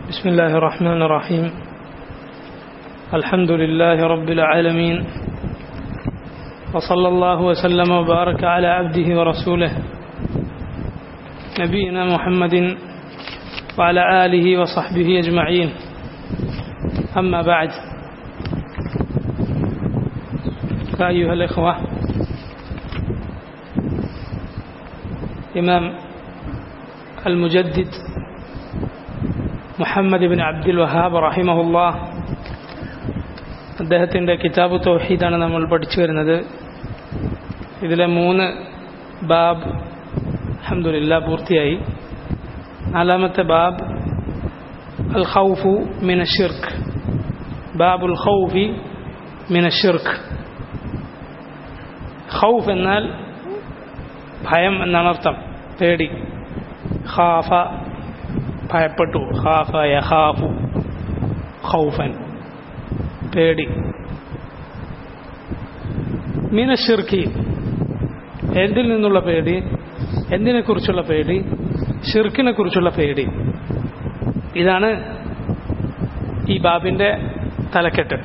بسم الله الرحمن الرحيم الحمد لله رب العالمين وصلى الله وسلم وبارك على عبده ورسوله نبينا محمد وعلى آله وصحبه أجمعين أما بعد فأيها الإخوة إمام المجدد Muhammad bin Abdul Wahhab റഹിമഹുല്ലാ അദ്ദേഹത്തിൻ്റെ കിതാബ് തൗഹീദാണ് നമ്മൾ പഠിച്ചു വരുന്നത് ഇതിലെ മൂന്ന് ബാബ് അഹമ്മദില്ല പൂർത്തിയായി നാലാമത്തെ ബാബ് അൽ ഖൗഫു മിന ഷിർക്ക് ബാബുൽ ഖൗഫി മിന ഷിർക്ക് ഖൗഫ് എന്നാൽ ഭയം എന്നാണ് അർത്ഥം പേടി ഖാഫ ഭയപ്പെട്ടു ഖാഫ യഖാഫു ഖൗഫൻ പേടി മീന ഷിർക്കി എന്തിൽ നിന്നുള്ള പേടി എന്തിനെ കുറിച്ചുള്ള പേടി ഷിർക്കിനെ കുറിച്ചുള്ള പേടി ഇതാണ് ഈ ബാബിന്റെ തലക്കെട്ട്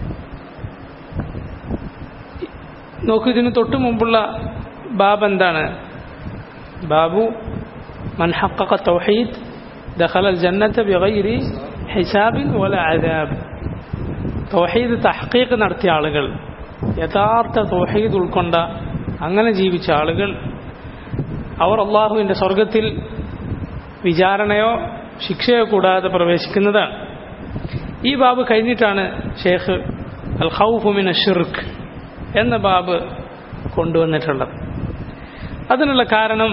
നോക്കൂ ഇതിന് തൊട്ടു മുമ്പുള്ള ബാബ് എന്താണ് ബാബു മൻ ഹഖഖ തൗഹീദ് دخل الجنة بغير حساب ولا عذاب തൗഹീദ് തഹ്ഖീഖ് നടത്തിയ ആളുകൾ യഥാർത്ഥ തൗഹീദ് ഉൾക്കൊണ്ട അങ്ങനെ ജീവിച്ച ആളുകൾ അവർ അള്ളാഹുവിൻ്റെ സ്വർഗത്തിൽ വിചാരണയോ ശിക്ഷയോ കൂടാതെ പ്രവേശിക്കുന്നതാണ് ഈ ബാബ് കഴിഞ്ഞിട്ടാണ് ഷേഖ് അൽ ഖൗഫുമിന ഷിർക്ക് എന്ന ബാബ് കൊണ്ടുവന്നിട്ടുള്ളത് അതിനുള്ള കാരണം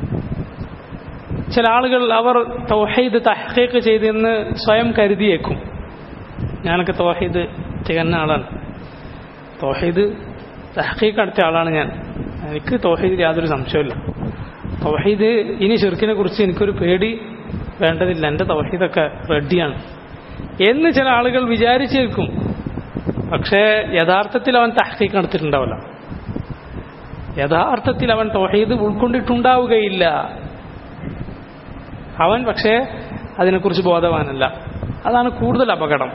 ചില ആളുകൾ അവർ തൗഹീദ് തഹ്ഖീഖ് ചെയ്തെന്ന് സ്വയം കരുതിയേക്കും ഞാനൊക്കെ തൗഹീദ് തികഞ്ഞ ആളാണ് തൗഹീദ് തഹ്ഖീഖ് നടത്തിയ ആളാണ് ഞാൻ എനിക്ക് തൗഹീദിൽ യാതൊരു സംശയമില്ല തൗഹീദ് ഇനി ഷിർക്കിനെ കുറിച്ച് എനിക്കൊരു പേടി വേണ്ടതില്ല എൻ്റെ തൗഹീദൊക്കെ റെഡിയാണ് എന്ന് ചില ആളുകൾ വിചാരിച്ചേക്കും പക്ഷേ യഥാർത്ഥത്തിൽ അവൻ തഹ്ഖീഖ് നടത്തിയിട്ടുണ്ടാവില്ല യഥാർത്ഥത്തിൽ അവൻ തൗഹീദ് ഉൾക്കൊണ്ടിട്ടുണ്ടാവുകയില്ല അവൻ പക്ഷേ അതിനെക്കുറിച്ച് ബോധവാനല്ല അതാണ് കൂടുതൽ അപകടം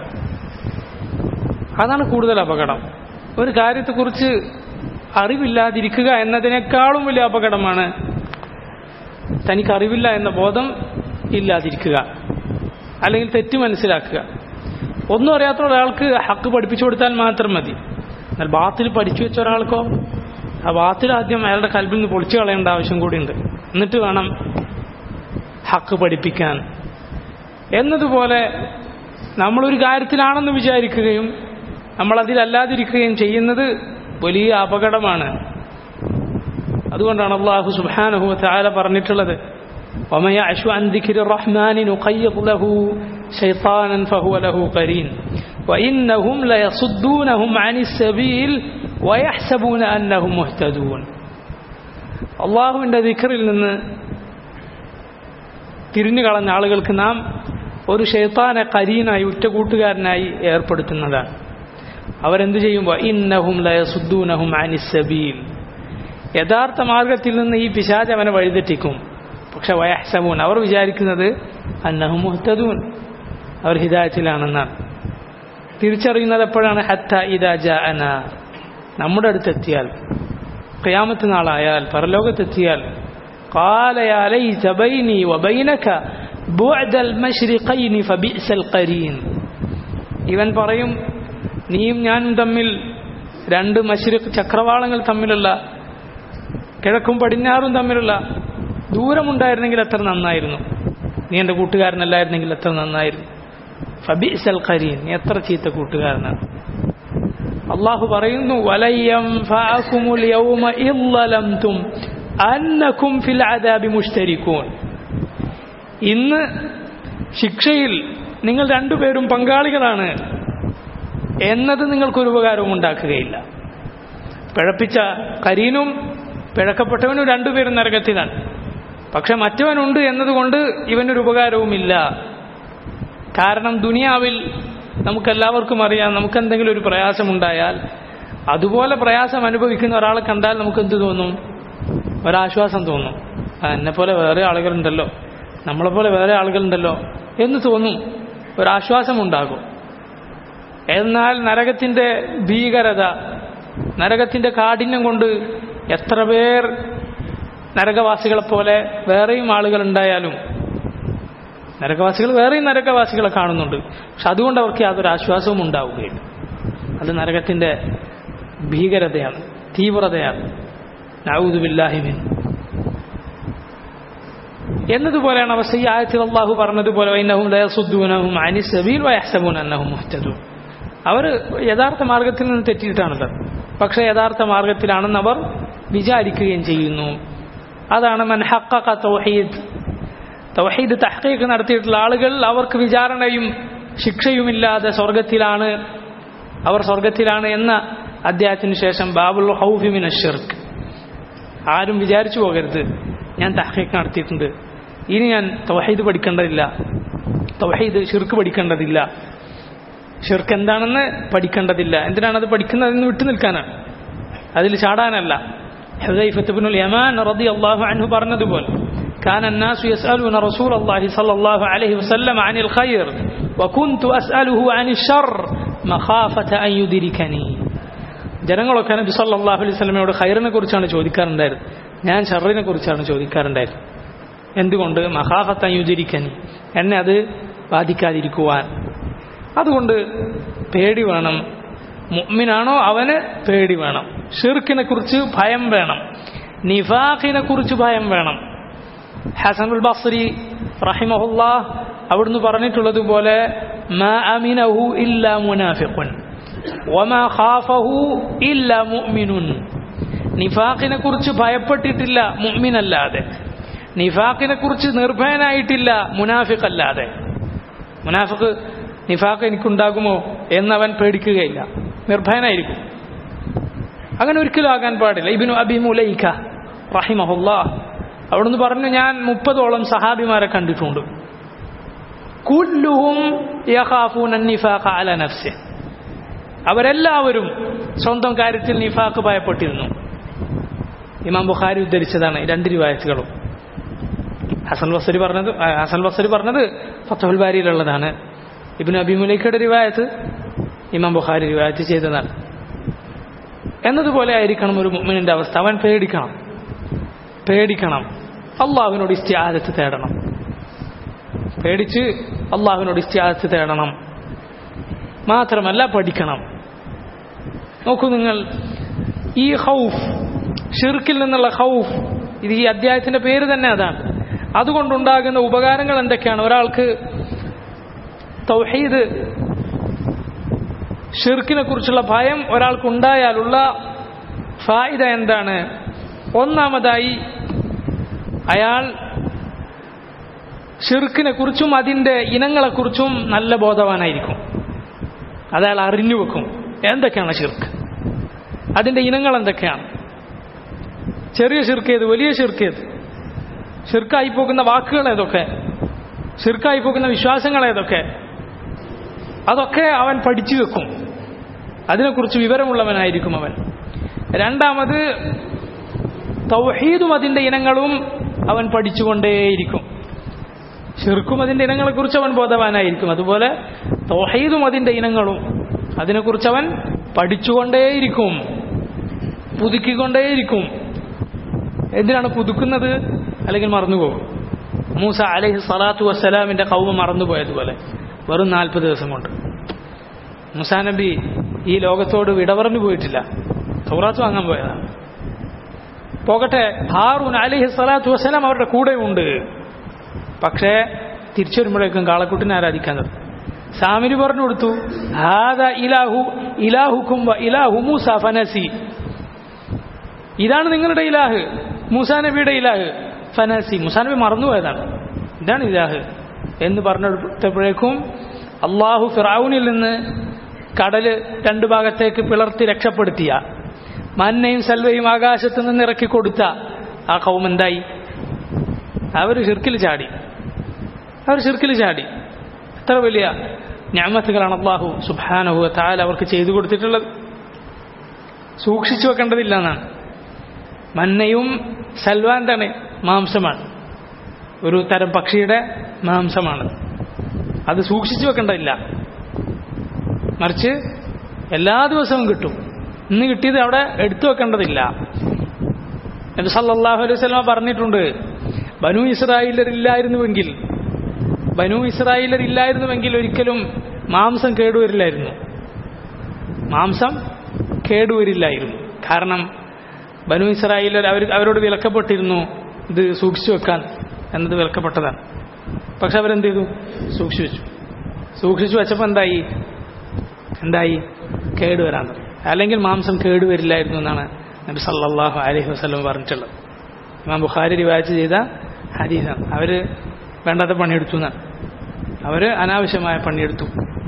അതാണ് കൂടുതൽ അപകടം ഒരു കാര്യത്തെക്കുറിച്ച് അറിവില്ലാതിരിക്കുക എന്നതിനേക്കാളും വലിയ അപകടമാണ് തനിക്ക് അറിവില്ല എന്ന ബോധം ഇല്ലാതിരിക്കുക അല്ലെങ്കിൽ തെറ്റ് മനസ്സിലാക്കുക ഒന്നും അറിയാത്ത ഒരാൾക്ക് ഹക്ക് പഠിപ്പിച്ചു കൊടുത്താൽ മാത്രം മതി എന്നാൽ ബാത്തിൽ പഠിച്ചു വെച്ച ഒരാൾക്കോ ആ ബാത്തിൽ ആദ്യം അയാളുടെ കൽബിൽ നിന്ന് പൊളിച്ചു കളയേണ്ട ആവശ്യം കൂടിയുണ്ട് എന്നിട്ട് വേണം ഹക്ക് പഠിപ്പിക്കാൻ എന്നതുപോലെ നമ്മളൊരു കാര്യത്തിലാണെന്ന് വിചാരിക്കുകയും നമ്മൾ അതിലല്ലാതിരിക്കുകയും ചെയ്യുന്നത് വലിയ അപകടമാണ് അതുകൊണ്ടാണ് അള്ളാഹു സുബാനഹു താല പറഞ്ഞിട്ടുള്ളത് ومن يعش عن ذكر الرحمن نقيض له شيطانا فهو له قرين وإنهم ليصدونهم عن السبيل ويحسبون أنهم مهتدون الله عند ذكر നിന്ന് തിരിഞ്ഞു കളഞ്ഞ ആളുകൾക്ക് നാം ഒരു ഷെയ്ത്താനെ കരീനായി ഉറ്റകൂട്ടുകാരനായി ഏർപ്പെടുത്തുന്നതാണ് അവരെന്ത് ചെയ്യുമ്പോൾ ഇന്നഹും ലയസുദ്ദൂനഹും അനിസബീൽ യഥാർത്ഥ മാർഗത്തിൽ നിന്ന് ഈ പിശാജ് അവനെ വഴിതെറ്റിക്കും പക്ഷെ വയഹ്സമൂൻ അവർ വിചാരിക്കുന്നത് അന്നഹും മുഹത്തദൂൻ അവർ ഹിദായത്തിലാണെന്നാണ് തിരിച്ചറിയുന്നത് എപ്പോഴാണ് ഹത്ത ഇദാജ അന നമ്മുടെ അടുത്തെത്തിയാൽ ക്യാമത്ത് നാളായാൽ പരലോകത്തെത്തിയാൽ قال يا ليت بيني وبينك بعد المشرقين فبئس القرين ഇവൻ പറയും നീയും ഞാനും തമ്മിൽ രണ്ട് മശ്രിഖ് ചക്രവാളങ്ങൾ തമ്മിലുള്ള കിഴക്കും പടിഞ്ഞാറും തമ്മിലുള്ള ദൂരമുണ്ടായിരുന്നെങ്കിൽ എത്ര നന്നായിരുന്നു നീ എൻ്റെ കൂട്ടുകാരനല്ലായിരുന്നെങ്കിൽ എത്ര നന്നായിരുന്നു ഫബിസൽ ഖരീൻ നീ എത്ര ചീത്ത കൂട്ടുകാരനാണ് അള്ളാഹു പറയുന്നു വലയ്യം അന്നക്കും ഫിൽ അദാബി മുഷ്തരിക്കൂൻ ഇന്ന് ശിക്ഷയിൽ നിങ്ങൾ രണ്ടുപേരും പങ്കാളികളാണ് എന്നത് നിങ്ങൾക്കൊരു ഉപകാരവും ഉണ്ടാക്കുകയില്ല പിഴപ്പിച്ച കരീനും പിഴക്കപ്പെട്ടവനും രണ്ടുപേരും നരകത്തിലാണ് പക്ഷെ മറ്റവനുണ്ട് എന്നതുകൊണ്ട് ഇവനൊരു ഉപകാരവുമില്ല കാരണം ദുനിയാവിൽ നമുക്കെല്ലാവർക്കും അറിയാം നമുക്കെന്തെങ്കിലും ഒരു പ്രയാസമുണ്ടായാൽ അതുപോലെ പ്രയാസം അനുഭവിക്കുന്ന ഒരാളെ കണ്ടാൽ നമുക്ക് എന്ത് തോന്നും ഒരാശ്വാസം തോന്നും ആ, എന്നെ പോലെ വേറെ ആളുകളുണ്ടല്ലോ നമ്മളെപ്പോലെ വേറെ ആളുകളുണ്ടല്ലോ എന്ന് തോന്നും ഒരാശ്വാസമുണ്ടാകും എന്നാൽ നരകത്തിൻ്റെ ഭീകരത നരകത്തിൻ്റെ കാഠിന്യം കൊണ്ട് എത്ര പേർ നരകവാസികളെ പോലെ വേറെയും ആളുകൾ ഉണ്ടായാലും നരകവാസികൾ വേറെയും നരകവാസികളെ കാണുന്നുണ്ട് പക്ഷെ അതുകൊണ്ട് അവർക്ക് യാതൊരു ആശ്വാസവും ഉണ്ടാവുകയില്ല അത് നരകത്തിൻ്റെ ഭീകരതയാണ് തീവ്രതയാണ് നൗദുബില്ലാഹിമിൻ എന്നതുപോലെയാണ് അവസ്ഥ ഈ ആയത്തിൽ അള്ളാഹു പറഞ്ഞതുപോലെ വൈനഹും ലയസുദ്ദൂനഹും അനി സബീൽ വയഹ്സബൂൻ അന്നഹും മുഹ്തദൂൻ അവർ യഥാർത്ഥ മാർഗത്തിൽ നിന്ന് തെറ്റിയിട്ടാണത് പക്ഷേ യഥാർത്ഥ മാർഗത്തിലാണെന്ന് അവർ വിചാരിക്കുകയും ചെയ്യുന്നു അതാണ് മൻഹക്ക തൗഹീദ് തൗഹീദ് തഹ്ഖീഖ് നടത്തിയിട്ടുള്ള ആളുകൾ അവർക്ക് വിചാരണയും ശിക്ഷയുമില്ലാതെ സ്വർഗത്തിലാണ് അവർ സ്വർഗത്തിലാണ് എന്ന അധ്യായത്തിന് ശേഷം ബാബുൽ ഹൗഫിമിൻ ഷിർക്ക് ആരും വിചാരിച്ചു പോകരുത് ഞാൻ തഹ്ഖീഖ് നടത്തിയിട്ടുണ്ട് ഇനി ഞാൻ തൗഹീദ് പഠിക്കേണ്ടതില്ല തൗഹീദ് ഷിർക്ക് പഠിക്കേണ്ടതില്ല ഷിർക്ക് എന്താണെന്ന് പഠിക്കേണ്ടതില്ല എന്തിനാണ് അത് പഠിക്കുന്നതെന്ന് വിട്ടു നിൽക്കാനാണ് അതിൽ ചാടാനല്ല ഹുദൈഫത്തുബ്നുൽ യമാൻ റളിയല്ലാഹു അൻഹു പറഞ്ഞതുപോലെ كان الناس يسألون رسول الله صلى الله عليه وسلم عن الخير وكنت أسأله عن الشر مخافة أن يدركني ജനങ്ങളൊക്കെ നബി സല്ലല്ലാഹു അലൈഹി വസല്ലമയോട് ഖൈറിനെ കുറിച്ചാണ് ചോദിക്കാറുണ്ടായിരുന്നത് ഞാൻ ഷറിനെ കുറിച്ചാണ് ചോദിക്കാറുണ്ടായിരുന്നത് എന്തുകൊണ്ട് മഹാഫത്ത് യുജിരിക്കനി എന്നെ അത് ബാധിക്കാതിരിക്കുവാൻ അതുകൊണ്ട് പേടി വേണം മുഅ്മിനാണോ അവന് പേടി വേണം ഷിർക്കിനെ കുറിച്ച് ഭയം വേണം നിഫാഖിനെ കുറിച്ച് ഭയം വേണം ഹസനുൽ ബസ്രി റഹിമഹുല്ലാ അവിടുന്ന് പറഞ്ഞിട്ടുള്ളതുപോലെ മാ അമിനഹു ഇല്ലാ മുനാഫിഖുൻ വമാ ഖാഫഹു ഇല്ലാ മുഅ്മിനുൻ നിഫാഖിനെ കുറിച്ച് ഭയപ്പെട്ടിട്ടില്ല മുഅ്മിനല്ലാതെ നിഫാഖിനെ കുറിച്ച് നിർഭയനായിട്ടില്ല മുനാഫിഖ് അല്ലാതെ മുനാഫിഖ് നിഫാഖ് എനിക്കുണ്ടാകുമോ എന്നവൻ പേടിക്കുകയില്ല നിർഭയനായിരിക്കും അങ്ങനെ ഒരിക്കലും ആകാൻ പാടില്ല ഇബിനു അബി മുലൈഖ റഹിമഹുല്ലാ അവിടുന്ന് പറഞ്ഞു ഞാൻ മുപ്പതോളം സഹാബിമാരെ കണ്ടിട്ടുണ്ട് കുല്ലുഹും യഖാഫൂന നിഫാഖ അല നഫ്സി അവരെല്ലാവരും സ്വന്തം കാര്യത്തിൽ നിഫാഖ് ഭയപ്പെട്ടിരുന്നു ഇമാം ബുഖാരി ഉദ്ധരിച്ചതാണ് ഈ രണ്ട് റിവായത്തുകളും ഹസൻ ബസരി പറഞ്ഞത് ആ, ഹസൻ ബസരി പറഞ്ഞത് ഫത്തഹുൽ ബാരിയിലുള്ളതാണ് ഇബിൻ അബിമുലൈക്കയുടെ റിവായത്ത് ഇമാം ബുഖാരി റിവായത്ത് ചെയ്തതാണ് എന്നതുപോലെ ആയിരിക്കണം ഒരു മുഅ്മിനിന്റെ അവസ്ഥ അവൻ പേടിക്കണം പേടിക്കണം അള്ളാഹുവിനോട് ഇസ്തിയാദത്ത് തേടണം പേടിച്ച് അള്ളാഹുവിനോട് ഇസ്തിയാദത്ത് തേടണം മാത്രമല്ല പഠിക്കണം നോക്കൂ നിങ്ങൾ ഈ ഹൗഫ് ഷിർക്കിൽ നിന്നുള്ള ഹൗഫ് ഇത് ഈ അധ്യായത്തിന്റെ പേര് തന്നെ അതാണ് അതുകൊണ്ടുണ്ടാകുന്ന ഉപകാരങ്ങൾ എന്തൊക്കെയാണ് ഒരാൾക്ക് തൗഹീദ് ഷിർക്കിനെ കുറിച്ചുള്ള ഭയം ഒരാൾക്കുണ്ടായാലുള്ള ഫായിദ എന്താണ് ഒന്നാമതായി അയാൾ ഷിർക്കിനെ കുറിച്ചും അതിൻ്റെ ഇനങ്ങളെക്കുറിച്ചും നല്ല ബോധവാനായിരിക്കും അതയാൾ അറിഞ്ഞു വെക്കും എന്തൊക്കെയാണ് ഷിർക്ക് അതിൻ്റെ ഇനങ്ങൾ എന്തൊക്കെയാണ് ചെറിയ ഷിർക്കേത് വലിയ ഷിർക്കേത് ഷിർക്കായി പോകുന്ന വാക്കുകൾ ഏതൊക്കെ ഷിർക്കായി പോകുന്ന വിശ്വാസങ്ങൾ ഏതൊക്കെ അതൊക്കെ അവൻ പഠിച്ചു വെക്കും അതിനെക്കുറിച്ച് വിവരമുള്ളവനായിരിക്കും അവൻ രണ്ടാമത് തൗഹീദും അതിൻ്റെ ഇനങ്ങളും അവൻ പഠിച്ചുകൊണ്ടേയിരിക്കും ഷിർക്കും അതിൻ്റെ ഇനങ്ങളെക്കുറിച്ച് അവൻ ബോധവാനായിരിക്കും അതുപോലെ തൗഹീദും അതിൻ്റെ ഇനങ്ങളും അതിനെക്കുറിച്ച് അവൻ പഠിച്ചുകൊണ്ടേയിരിക്കും പുതുക്കിക്കൊണ്ടേയിരിക്കും എന്തിനാണ് പുതുക്കുന്നത് അല്ലെങ്കിൽ മറന്നുപോകും മൂസ അലൈഹി സ്വലാത്തു വസ്സലാമിന്റെ കൗമ മറന്നുപോയതുപോലെ വെറും നാൽപ്പത് ദിവസം കൊണ്ട് മുസാ നബി ഈ ലോകത്തോട് വിട പറഞ്ഞു പോയിട്ടില്ല സൗറാത്ത് വാങ്ങാൻ പോയതാണ് പോകട്ടെ ഹാറൂൻ അലിഹി സ്വലാത്തു വസ്സലാം അവരുടെ കൂടെ ഉണ്ട് പക്ഷേ തിരിച്ചു വരുമ്പോഴേക്കും കാളക്കുട്ടിനെ ആരാധിക്കാൻ നിർത്തി സാമിരി പറഞ്ഞു കൊടുത്തു ഹാദ ഇലാഹു ഇലാഹുക്കും വ ഇലാഹു മൂസ ഫനസി ഇതാണ് നിങ്ങളുടെ ഇലാഹ് മൂസാ നബിയുടെ ഇലാഹ് ഫനസി മൂസാ നബി മറന്നുപോയതാണ് ഇതാണ് ഇലാഹ് എന്ന് പറഞ്ഞപ്പോഴേക്കും അള്ളാഹു ഫിറാവുനിൽ നിന്ന് കടല് രണ്ടു ഭാഗത്തേക്ക് പിളർത്തി രക്ഷപ്പെടുത്തിയ മന്നയും സൽവയും ആകാശത്ത് നിന്ന് ഇറക്കി കൊടുത്ത ആ കൗം എന്തായി അവർ ഷിർക്കിൽ ചാടി അവർ ഷിർക്കിൽ ചാടി എത്ര വലിയ ഞാമത്തുകളാണ് അള്ളാഹു സുബാനഹു താല അവർക്ക് ചെയ്തു കൊടുത്തിട്ടുള്ളത് സൂക്ഷിച്ചു വെക്കേണ്ടതില്ല എന്നാണ് മന്നയും സൽവാൻ തന്നെ മാംസമാണ് ഒരു തരം പക്ഷിയുടെ മാംസമാണ് അത് സൂക്ഷിച്ചു വെക്കേണ്ടതില്ല മറിച്ച് എല്ലാ ദിവസവും കിട്ടും ഇന്ന് കിട്ടിയത് അവിടെ എടുത്തു വെക്കേണ്ടതില്ല നബി സല്ലല്ലാഹു അലൈഹി വസല്ലമ പറഞ്ഞിട്ടുണ്ട് ബനു ഇസ്രായേലർ ഇല്ലായിരുന്നുവെങ്കിൽ ബനു ഇസ്രായേലർ ഇല്ലായിരുന്നുവെങ്കിൽ ഒരിക്കലും മാംസം കേടുവരില്ലായിരുന്നു മാംസം കേടുവരില്ലായിരുന്നു കാരണം ബനു ഇസ്രായേലർ അവർ അവരോട് വിലക്കപ്പെട്ടിരുന്നു ഇത് സൂക്ഷിച്ചു വെക്കാൻ എന്നത് വിലക്കപ്പെട്ടതാണ് പക്ഷെ അവരെന്ത് ചെയ്തു സൂക്ഷിച്ചു വെച്ചു സൂക്ഷിച്ചു വെച്ചപ്പോൾ എന്തായി എന്തായി കേടുവരാൻ തുടങ്ങി അല്ലെങ്കിൽ മാംസം കേടുവരില്ലായിരുന്നു എന്നാണ് നബി സല്ലല്ലാഹു അലൈഹി വസല്ലം പറഞ്ഞിട്ടുള്ളത് ഇമാം ബുഖാരി റിവായത്ത് ചെയ്ത ഹദീസാണ് അവര് വേണ്ടാത്ത പണിയെടുത്തു എന്നാണ് അവര് അനാവശ്യമായ പണിയെടുത്തു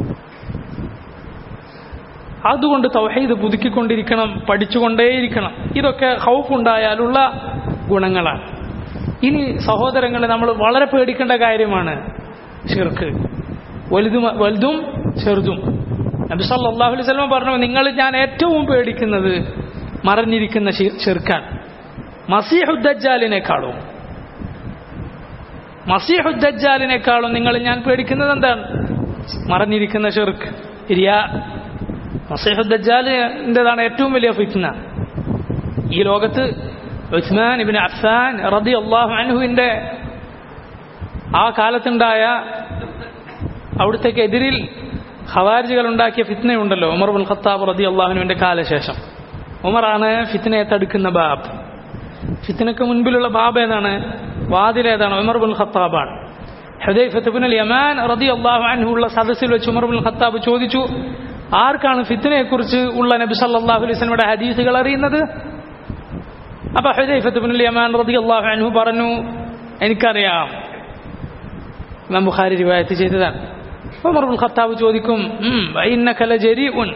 അതുകൊണ്ട് തൗഹീദ് പുതുക്കിക്കൊണ്ടിരിക്കണം പഠിച്ചുകൊണ്ടേയിരിക്കണം ഇതൊക്കെ ഹൗഫ് ഉണ്ടായാലുള്ള ഗുണങ്ങളാണ് ഇനി സഹോദരങ്ങളെ നമ്മൾ വളരെ പേടിക്കേണ്ട കാര്യമാണ് ഷിർക്ക് വലുതും വലുതും ചെറുതും നബി സല്ലല്ലാഹു അലൈഹി വസല്ലം പറഞ്ഞു നിങ്ങൾ ഞാൻ ഏറ്റവും പേടിക്കുന്നത് മറഞ്ഞിരിക്കുന്ന ഷിർക്കാൻ മസീഹുദ്ദജാലിനേക്കാളും മസീഹുദ്ദജാലിനേക്കാളും നിങ്ങൾ ഞാൻ പേടിക്കുന്നത് എന്താണ് മറഞ്ഞിരിക്കുന്ന ഷിർക്ക് ഇരിയാ മസീഹുദ്ദജാലിൻ്റെതാണ് ഏറ്റവും വലിയ ഫിത്ന ഈ ലോകത്ത് ഉസ്മാൻ ഇബിൻ അഫ്സാൻ റതി അള്ളാഹു അൻഹുവിൻ്റെ ആ കാലത്തുണ്ടായ അവിടുത്തേക്ക് എതിരിൽ ഖവാരിജികൾ ഉണ്ടാക്കിയ ഫിത്നയുണ്ടല്ലോ ഉമർ ബുൽ ഖത്താബ് റതി അള്ളാഹുനുവിൻ്റെ കാലശേഷം ഉമറാണ് ഫിത്നയെ തടുക്കുന്ന ബാബ് ഫിത്നക്ക് മുൻപിലുള്ള ബാബ് ഏതാണ് വാതിൽ ഏതാണ് ഉമർ ബുൽ ഖത്താബാണ് ഹുദൈഫത്തുബിൻ യമാൻ റതി അള്ളാഹു അൻഹു ഉള്ള സദസ്സിൽ വെച്ച് ഉമർ ബുൽ ഖത്താബ് ചോദിച്ചു ആർക്കാണ് ഫിത്നയെക്കുറിച്ച് ഉള്ള നബി സല്ലല്ലാഹു അലൈഹി വസല്ലമയുടെ ഹദീസുകൾ അറിയുന്നത് അപ്പൊ ഹുദൈഫത്തുബിൻ യമാൻ റതി അള്ളാഹു അൻഹു പറഞ്ഞു എനിക്കറിയാം ഇമാം ബുഖാരി റിവായത്ത് ചെയ്തതാണ് ഉമർ ബുൽ ഖത്താബ് ചോദിക്കും ഇന്നക ലജരീഉൻ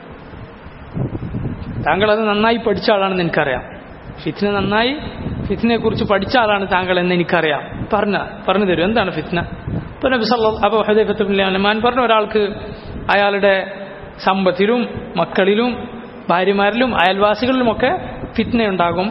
താങ്കൾ അത് നന്നായി പഠിച്ച ആളാണെന്ന് എനിക്കറിയാം ഫിത്ന നന്നായി ഫിത്നയെ കുറിച്ച് പഠിച്ച ആളാണ് താങ്കൾ എന്ന് എനിക്കറിയാം പറഞ്ഞ പറഞ്ഞു തരൂ എന്താണ് ഫിത്ന ഇപ്പൊ നബി സല്ല അബു ഹദൈഫത്തുമാൻ പറഞ്ഞ ഒരാൾക്ക് അയാളുടെ സമ്പത്തിലും മക്കളിലും ഭാര്യമാരിലും അയൽവാസികളിലുമൊക്കെ ഫിത്നയുണ്ടാകും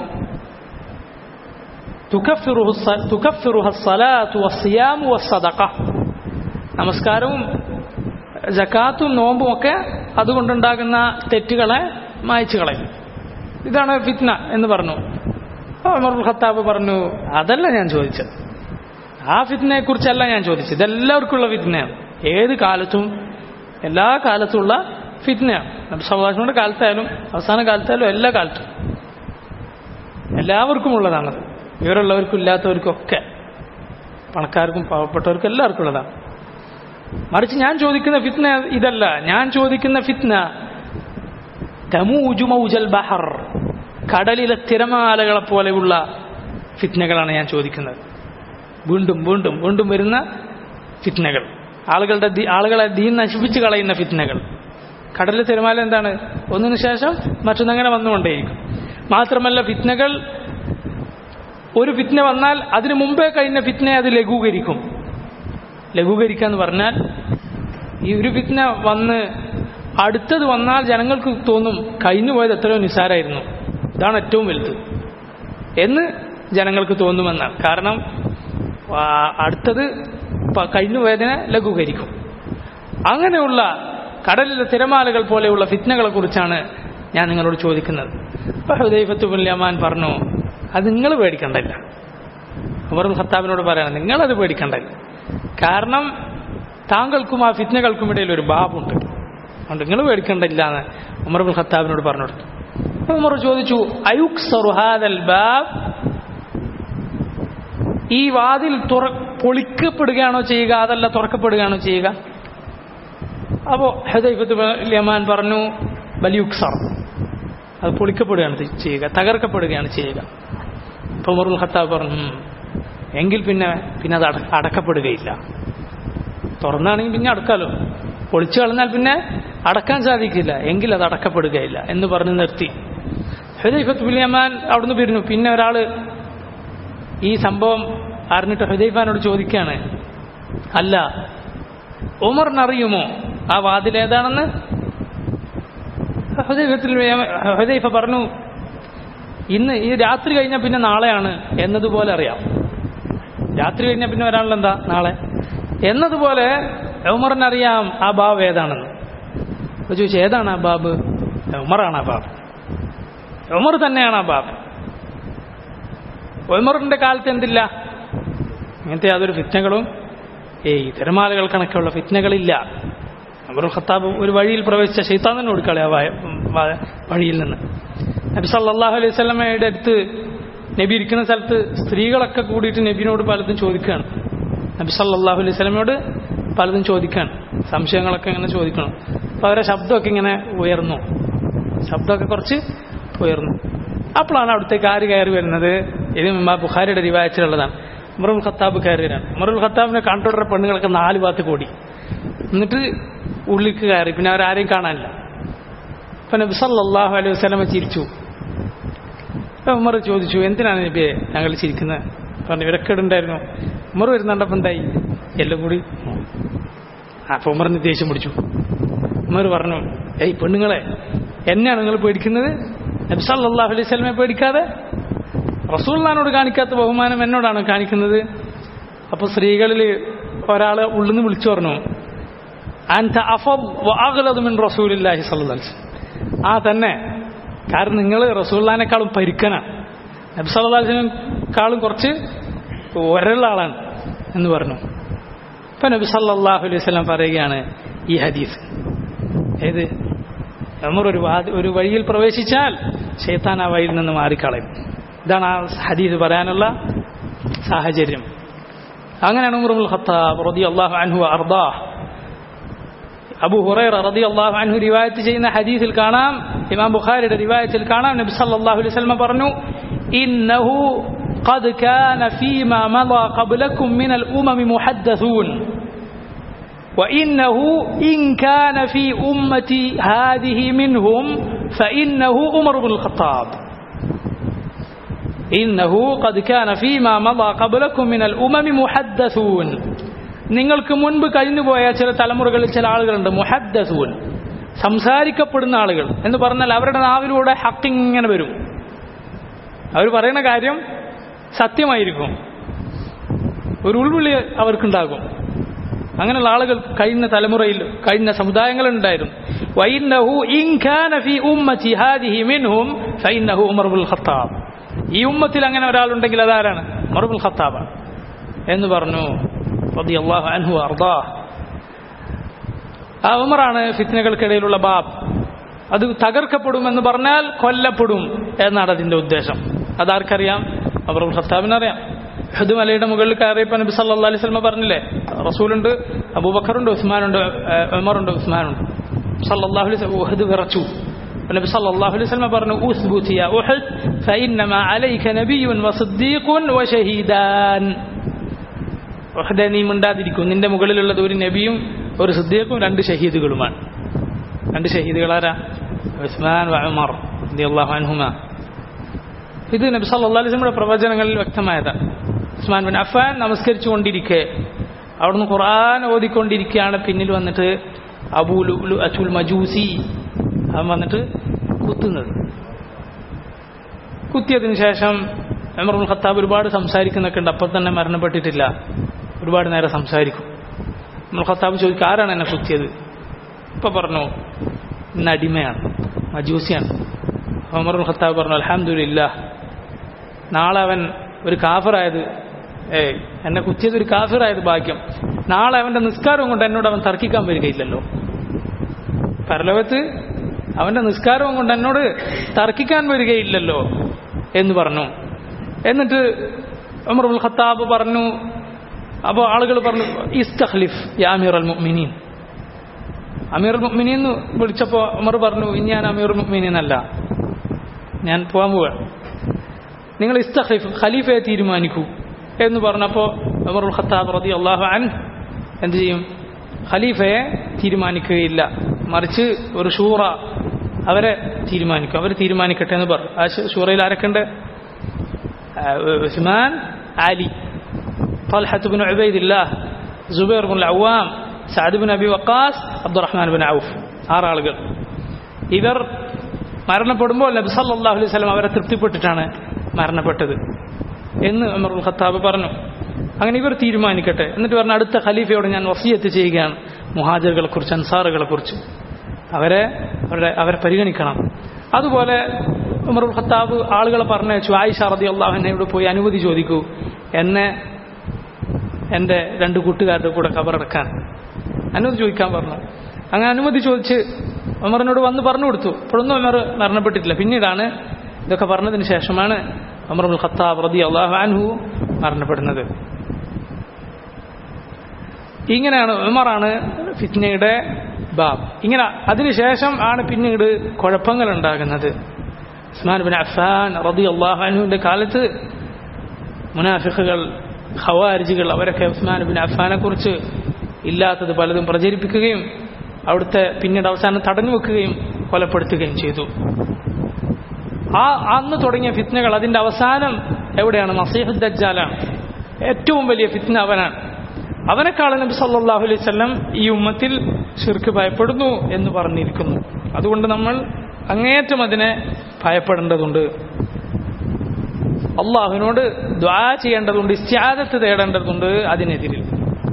നമസ്കാരവും ജക്കാത്തും നോമ്പും ഒക്കെ അതുകൊണ്ടുണ്ടാകുന്ന തെറ്റുകളെ മായച്ചു കളയും ഇതാണ് ഫിത്ന എന്ന് പറഞ്ഞു ഉമർ ഖത്താബ് പറഞ്ഞു അതല്ല ഞാൻ ചോദിച്ചത് ആ ഫിത്നയെ കുറിച്ചല്ല ഞാൻ ചോദിച്ചത് ഇതെല്ലാവർക്കുള്ള ഫിത്നയാണ് ഏത് കാലത്തും എല്ലാ കാലത്തുള്ള ഫിത്നയാണ് നബി സവാസിന്റെ കാലത്തായാലും അവസാന കാലത്തായാലും എല്ലാ കാലത്തും എല്ലാവർക്കും ഉള്ളതാണത് ഇവരുള്ളവർക്കും ഇല്ലാത്തവർക്കും ഒക്കെ പണക്കാർക്കും പാവപ്പെട്ടവർക്കും എല്ലാവർക്കും ഉള്ളതാണ് മറിച്ച് ഞാൻ ചോദിക്കുന്ന ഫിത്ന ഇതല്ല ഞാൻ ചോദിക്കുന്ന ഫിത്ന തമൂജു മൗജൽ ബഹർ കടലിലെ തിരമാലകളെ പോലെയുള്ള ഫിത്നകളാണ് ഞാൻ ചോദിക്കുന്നത് വീണ്ടും വീണ്ടും വീണ്ടും വരുന്ന ഫിത്നകൾ ആളുകളുടെ ആളുകളെ ദീൻ നശിപ്പിച്ച് കളയുന്ന ഫിത്നകൾ കടലിലെ തിരമാല എന്താണ് ഒന്നിനു ശേഷം മറ്റൊന്നങ്ങനെ വന്നുകൊണ്ടേയിരിക്കും മാത്രമല്ല ഫിത്നകൾ ഒരു ഫിത്ന വന്നാൽ അതിനു മുമ്പേ കഴിഞ്ഞ ഫിത്നയെ അത് ലഘൂകരിക്കും ലഘൂകരിക്കുക എന്ന് പറഞ്ഞാൽ ഈ ഒരു ഫിത്ന വന്ന് അടുത്തത് വന്നാൽ ജനങ്ങൾക്ക് തോന്നും കഴിഞ്ഞു പോയത് എത്രയോ നിസ്സാരായിരുന്നു ഇതാണ് ഏറ്റവും വലുത് എന്ന് ജനങ്ങൾക്ക് തോന്നുമെന്നാണ് കാരണം അടുത്തത് കഴിഞ്ഞു പോയതിനെ ലഘൂകരിക്കും അങ്ങനെയുള്ള കടലിലെ തിരമാലകൾ പോലെയുള്ള ഫിത്നകളെ കുറിച്ചാണ് ഞാൻ നിങ്ങളോട് ചോദിക്കുന്നത് അപ്പൊ ഹുദൈഫത്തുബുല്യമാൻ പറഞ്ഞു അത് നിങ്ങൾ പേടിക്കണ്ടല്ല ഉമർ ഖത്താബിനോട് പറയണം നിങ്ങളത് പേടിക്കണ്ടല്ല കാരണം താങ്കൾക്കും ആ ഫിത്നകൾക്കും ഇടയിൽ ഒരു ബാബുണ്ട് അതുകൊണ്ട് നിങ്ങൾ പേടിക്കണ്ടില്ല എന്ന് ഉമർ ബുൽ ഖത്താബിനോട് പറഞ്ഞു കൊടുത്തു ഉമർ ചോദിച്ചു അയുക് സറുഹാദൽ ബാബ് ഈ വാതിൽ തുറ പൊളിക്കപ്പെടുകയാണോ ചെയ്യുക അതല്ല തുറക്കപ്പെടുകയാണോ ചെയ്യുക അപ്പോ ഹദൈഫത്ത് യമാൻ പറഞ്ഞു ബലിയുക്സർ അത് പൊളിക്കപ്പെടുകയാണ് ചെയ്യുക തകർക്കപ്പെടുകയാണ് ചെയ്യുക അപ്പൊ ഉമറുൽ ഖത്താബ് പറഞ്ഞു എങ്കിൽ പിന്നെ പിന്നെ അത് അടക്കപ്പെടുകയില്ല തുറന്നാണെങ്കിൽ പിന്നെ അടക്കാലോ പൊളിച്ചു കളഞ്ഞാൽ പിന്നെ അടക്കാൻ സാധിക്കില്ല എങ്കിൽ അത് അടക്കപ്പെടുകയില്ല എന്ന് പറഞ്ഞു നിർത്തി ഹുദൈഫത്ത് ബിലിയമാൻ അവിടുന്ന് പിരിഞ്ഞു പിന്നെ ഒരാള് ഈ സംഭവം അറിഞ്ഞിട്ട് ഹുദൈഫാനോട് ചോദിക്കുകയാണ് അല്ല ഉമറിനറിയുമോ ആ വാതിൽ ഏതാണെന്ന് ഹുദൈഫത്തിൽ ഹുദൈഫ പറഞ്ഞു ഇന്ന് ഈ രാത്രി കഴിഞ്ഞാൽ പിന്നെ നാളെയാണ് എന്നതുപോലെ അറിയാം രാത്രി കഴിഞ്ഞാൽ പിന്നെ വരാനുള്ള എന്താ നാളെ എന്നതുപോലെ ഉമറിനറിയാം ആ ബാബ് ഏതാണെന്ന് അപ്പോൾ ചോദിച്ചു ഏതാണ് ആ ബാബ് ഉമറാണ് ആ ബാബ് ഉമർ തന്നെയാണ് ആ ബാബ് ഉമറിന്റെ കാലത്ത് എന്തില്ല ഇങ്ങനത്തെ യാതൊരു ഫിറ്റ്നകളും ഏയ് തിരമാലകൾ കണക്കുള്ള ഫിറ്റ്നകളില്ല അമറുൽ ഖത്താബ് ഒരു വഴിയിൽ പ്രവേശിച്ച ഷെയ്ത്താൻ തന്നെ കൊടുക്കളെ ആ വയ- വ- വഴിയിൽ നിന്ന് നബി സല്ലല്ലാഹു അലൈഹി സ്വലമയുടെ അടുത്ത് നബി ഇരിക്കുന്ന സ്ഥലത്ത് സ്ത്രീകളൊക്കെ കൂടിയിട്ട് നബിനോട് പലതും ചോദിക്കുകയാണ് നബി സല്ലല്ലാഹു അലൈഹി സ്വലമയോട് പലതും ചോദിക്കുകയാണ് സംശയങ്ങളൊക്കെ ഇങ്ങനെ ചോദിക്കണം അപ്പോൾ അവരുടെ ശബ്ദമൊക്കെ ഇങ്ങനെ ഉയർന്നു ശബ്ദമൊക്കെ കുറച്ച് ഉയർന്നു അപ്പോഴാണ് അവിടുത്തേക്ക് ആര് കയറി വരുന്നത് ഇത് ഇമാം ബുഖാരിയുടെ റിവായത്തിലുള്ളതാണ് ഉമറുൽ ഖത്താബ് കയറി വരാൻ ഉമറുൽ ഖത്താബിനെ കണ്ടുകൊടുത്ത പെണ്ണുങ്ങളൊക്കെ നാല് ഭാഗത്ത് കൂടി എന്നിട്ട് ഉള്ളിലേക്ക് കയറി പിന്നെ അവരാരെയും കാണാനില്ല അപ്പൊ നബി സല്ലല്ലാഹു അലൈഹി വസല്ലമ ചിരിച്ചു അപ്പൊ ഉമർ ചോദിച്ചു എന്തിനാണ് നബിയെ ഞങ്ങൾ ചിരിക്കുന്നത് പറഞ്ഞു ഇവരക്കേടുണ്ടായിരുന്നു ഉമർ വരുന്നുണ്ടപ്പോൾ എന്തായി എല്ലാം കൂടി അപ്പൊ ഉമറിന് ദേഷ്യം പിടിച്ചു ഉമർ പറഞ്ഞു ഏയ് പെണ്ണുങ്ങളെ എന്നെയാണ് നിങ്ങൾ പേടിക്കുന്നത് നബി സല്ലല്ലാഹു അലൈഹി വസല്ലമയെ പേടിക്കാതെ റസൂള്ളാനോട് കാണിക്കാത്ത ബഹുമാനം എന്നോടാണ് കാണിക്കുന്നത് അപ്പൊ സ്ത്രീകളിൽ ഒരാള് ഉള്ളിന്ന് വിളിച്ചു പറഞ്ഞു അൻത അഫദ് വഅഗ്ലദ് മിൻ റസൂലില്ലാഹി സ്വല്ലല്ലാഹു അലൈഹി വസല്ലം ആ തന്നെ കാരണം നിങ്ങൾ റസൂല്ലാനേക്കാളും പരിക്കനാണ് നബി സല്ലല്ലാഹു അലൈഹി വസല്ലമേക്കാളും കുറച്ച് ഒരള്ള ആളാണ് എന്ന് പറഞ്ഞു ഇപ്പൊ നബി സല്ലല്ലാഹു അലൈഹി വസല്ലം പറയുകയാണ് ഈ ഹദീസ് ഏത് നമ്മൾ ഒരു വാദ- ഒരു വഴിയിൽ പ്രവേശിച്ചാൽ ഷെയ്ത്താൻ ആ വഴിയിൽ നിന്ന് മാറിക്കളയും ഇതാണ് ആ ഹദീസ് പറയാനുള്ള സാഹചര്യം അങ്ങനെയാണ് ഉമറുൽ ഖത്താബ് റളിയല്ലാഹു അൻഹു അർദാഹ് അബു ഹുറൈറ റളിയല്ലാഹു അൻഹു റിവായത്ത് ചെയ്യുന്ന ഹദീസിൽ കാണാം ഇമാം ബുഖാരിയുടെ റിവായത്തിൽ കാണാം നബി സല്ലല്ലാഹു അലൈഹി വസല്ലം പറഞ്ഞു ഇന്നഹു قد كان فيما مضى قبلكم من الأمم محدثون وإنه إن كان في أمتي هذه منهم فإنه عمر بن الخطاب إنه قد كان فيما مضى قبلكم من الأمم محدثون നിങ്ങൾക്ക് മുൻപ് കഴിഞ്ഞുപോയ ചില തലമുറകളിൽ ചില ആളുകളുണ്ട് മുഹദ്ദസൂൻ സംസാരിക്കപ്പെടുന്ന ആളുകൾ എന്ന് പറഞ്ഞാൽ അവരുടെ നാവിലൂടെ ഹക്കിങ്ങനെ വരും അവർ പറയുന്ന കാര്യം സത്യമായിരിക്കും ഒരു ഉൾവിളി അവർക്കുണ്ടാകും അങ്ങനെയുള്ള ആളുകൾ കഴിഞ്ഞ തലമുറയിൽ കഴിഞ്ഞ സമുദായങ്ങളുണ്ടായിരുന്നു വൈന്നഹു ഇൻ കാന ഫീ ഉമ്മത്തി ഹാദിഹി മിൻഹും ഫൈന്നഹു ഉമർ ബിൻ ഖത്താബ് ഈ ഉമ്മത്തിൽ അങ്ങനെ ഒരാളുണ്ടെങ്കിൽ അതാരാണ് ഉമർ ബിൻ ഖത്താബ് എന്ന് പറഞ്ഞു റളിയല്ലാഹു അൻഹു അർദാഹ് ആ ഉമറാണ് ഫിത്നകൾക്കിടയിലുള്ള ബാബ് അത് തകർക്കപ്പെടുമെന്ന് പറഞ്ഞാൽ കൊല്ലപ്പെടും എന്നാണ് അതിന്റെ ഉദ്ദേശം അതാർക്കറിയാം അബറുൽ ഖത്താബിനറിയാം ഹദ് മലയുടെ മുകളിൽ കയറിയപ്പോൾ നബി സല്ലല്ലാഹു അലൈഹി വസല്ലം പറഞ്ഞില്ലേ റസൂലുണ്ട് അബൂബക്കറുണ്ട് ഉസ്മാനുണ്ട് ഏഹ്, ഉമറുണ്ട് ഉസ്മാനുണ്ട് സല്ലല്ലാഹു അലൈഹി വസല്ലം ഉഹദ് വിറച്ചു അപ്പോൾ നബി സല്ലല്ലാഹു അലൈഹി വസല്ലം പറഞ്ഞു ഉസ്ബുതി യാ ഉഹദ് ഫഇന്നമാ അലൈക നബിയ്യുൻ വസിദ്ദീഖുൻ വശഹീദാൻ ഉഹദെ നീ മിണ്ടാതിരിക്കും നിന്റെ മുകളിലുള്ളത് ഒരു നബിയും ഒരു സിദ്ദീഖും രണ്ട് ഷഹീദുകളുമാണ് രണ്ട് ഷഹീദുകളാരാ ഉസ്മാൻ വ ഉമർ റളിയല്ലാഹു അൻഹുമ ഇത് നബി സല്ലല്ലാഹു അലൈഹി വസല്ലമയുടെ പ്രവചനങ്ങളിൽ വ്യക്തമായതാണ് ഉസ്മാൻ ബിൻ അഫാൻ നമസ്കരിച്ചുകൊണ്ടിരിക്കെ അവിടുന്ന് ഖുർആൻ ഓതിക്കൊണ്ടിരിക്കുകയാണ് പിന്നിൽ വന്നിട്ട് അബൂലു അച്ചുൽ മജൂസി അവൻ വന്നിട്ട് കുത്തുന്നത് കുത്തിയതിന് ശേഷം ഉമർ ബിൻ ഖത്താബ് ഒരുപാട് സംസാരിക്കുന്നൊക്കെ ഉണ്ട് അപ്പോൾ തന്നെ മരണപ്പെട്ടിട്ടില്ല ഒരുപാട് നേരം സംസാരിക്കും ഉമർ ഖത്താബ് ചോദിക്കും ആരാണ് എന്നെ കുത്തിയത് ഇപ്പൊ പറഞ്ഞു ഇന്ന് അടിമയാണ് മജൂസിയാണ് ഉമർ ബിൻ ഖത്താബ് പറഞ്ഞു അലഹമില്ല നാളെ അവൻ ഒരു കാഫറായത് ഏ എന്നെ കുത്തിയത് ഒരു കാഫിറായത് ഭാഗ്യം നാളെ അവന്റെ നിസ്കാരവും കൊണ്ട് എന്നോട് അവൻ തർക്കിക്കാൻ വരികയില്ലല്ലോ പരലോകത്ത് അവന്റെ നിസ്കാരവും കൊണ്ട് എന്നോട് തർക്കിക്കാൻ വരികയില്ലല്ലോ എന്ന് പറഞ്ഞു എന്നിട്ട് ഉമർ ഉൽ ഖത്താബ് പറഞ്ഞു അപ്പോൾ ആളുകൾ പറഞ്ഞു ഇസ്തഖ്ലിഫ് യാ അമീർ അൽ മുഅ്മിനീൻ അമീർ അൽ മുഅ്മിനീൻ എന്ന് വിളിച്ചപ്പോൾ ഉമർ പറഞ്ഞു ഇനി ഞാൻ അമീർ മുഅ്മിനീൻ അല്ല ഞാൻ പോകാൻ പോവാണ് നിങ്ങൾ ഇസ്തഖ്ലിഫ് ഖലീഫയെ തീരുമാനിക്കൂ എന്ന് പറഞ്ഞപ്പോൾ ഉമർ ഉൽ ഖത്താബ് റതി അള്ളാഹു അൻ എന്ത് ചെയ്യും ഖലീഫയെ തീരുമാനിക്കുകയില്ല മറിച്ച് ഒരു ഷൂറ അവരെ തീരുമാനിക്കും അവർ തീരുമാനിക്കട്ടെ എന്ന് പറഞ്ഞു ആ ഷ- ഷൂറയിൽ ആരൊക്കെയുണ്ട് ആ, ഉസ്മാൻ അലി طلحة بن عبيد الله زبير بن العوام سعد بن أبي وقاص عبد الرحمن بن عوف ആറ് ആളുകൾ ഇവർ മരണപ്പെടുമ്പോൾ നബി സല്ലല്ലാഹു അലൈഹി വസല്ലം അവരെ തൃപ്തിപ്പെട്ടിട്ടാണ് മരണപ്പെട്ടത് എന്ന് ഉമർ ഉൽ ഖത്താബ് പറഞ്ഞു അങ്ങനെ ഇവർ തീരുമാനിക്കട്ടെ എന്നിട്ട് പറഞ്ഞ അടുത്ത ഖലീഫയോട് ഞാൻ വസിയത്ത് ചെയ്യുകയാണ് മുഹാജറുകളെ കുറിച്ച് അൻസാറുകളെ കുറിച്ച് അവരെ അവരുടെ അവരെ പരിഗണിക്കണം അതുപോലെ ഉമറുൽ ഖത്താബ് ആളുകളെ പറഞ്ഞയച്ചു ആയിഷ റതി അള്ളാഹുവിനോട് പോയി അനുമതി ചോദിക്കൂ എന്നെ എൻ്റെ രണ്ട് കൂട്ടുകാരുടെ കൂടെ കബറടക്കാൻ അനുമതി ചോദിക്കാൻ പറഞ്ഞു അങ്ങനെ അനുമതി ചോദിച്ച് ഉമറിനോട് വന്ന് പറഞ്ഞു കൊടുത്തു ഇപ്പോഴൊന്നും ഉമർ മരണപ്പെട്ടിട്ടില്ല പിന്നീടാണ് ഇതൊക്കെ പറഞ്ഞതിന് ശേഷമാണ് ഉമറുൽ ഖത്താബ് റതി അള്ളാഹു അൻഹു മരണപ്പെടുന്നത് ഇങ്ങനെയാണ് ഉമറാണ് ഫിറ്റ്നയുടെ ബാബ് ഇങ്ങനെ അതിനുശേഷം ആണ് പിന്നീട് കുഴപ്പങ്ങൾ ഉണ്ടാകുന്നത് ഉസ്മാൻ ബിൻ അഫാൻ റതി അള്ളാഹു അൻഹുവിൻ്റെ കാലത്ത് മുനാഫിഖുകൾ ഖവാരിജികൾ അവരൊക്കെ ഉസ്മാൻ ബിൻ അഫാനെ കുറിച്ച് ഇല്ലാത്തത് പലതും പ്രചരിപ്പിക്കുകയും അവിടുത്തെ പിന്നീട് അവസാനം തടഞ്ഞു വെക്കുകയും കൊലപ്പെടുത്തുകയും ചെയ്തു ആ അന്ന് തുടങ്ങിയ ഫിത്നകൾ അതിന്റെ അവസാനം എവിടെയാണ് മസീഹ് ദജ്ജാലാണ് ഏറ്റവും വലിയ ഫിത്ന അവനാണ് അവനെക്കാൾ നബി സല്ലല്ലാഹു അലൈഹി വസല്ലം ഈ ഉമ്മത്തിൽ ഷിർക്ക് ഭയപ്പെടുന്നു എന്ന് പറഞ്ഞിരിക്കുന്നു അതുകൊണ്ട് നമ്മൾ അങ്ങേയറ്റം അതിനെ ഭയപ്പെടേണ്ടതുണ്ട് അള്ളാഹുവിനോട് ദ്വാ ചെയ്യേണ്ടതുണ്ട് ഇസ്ത്യാദത്ത് തേടേണ്ടതുണ്ട് അതിനെതിരിൽ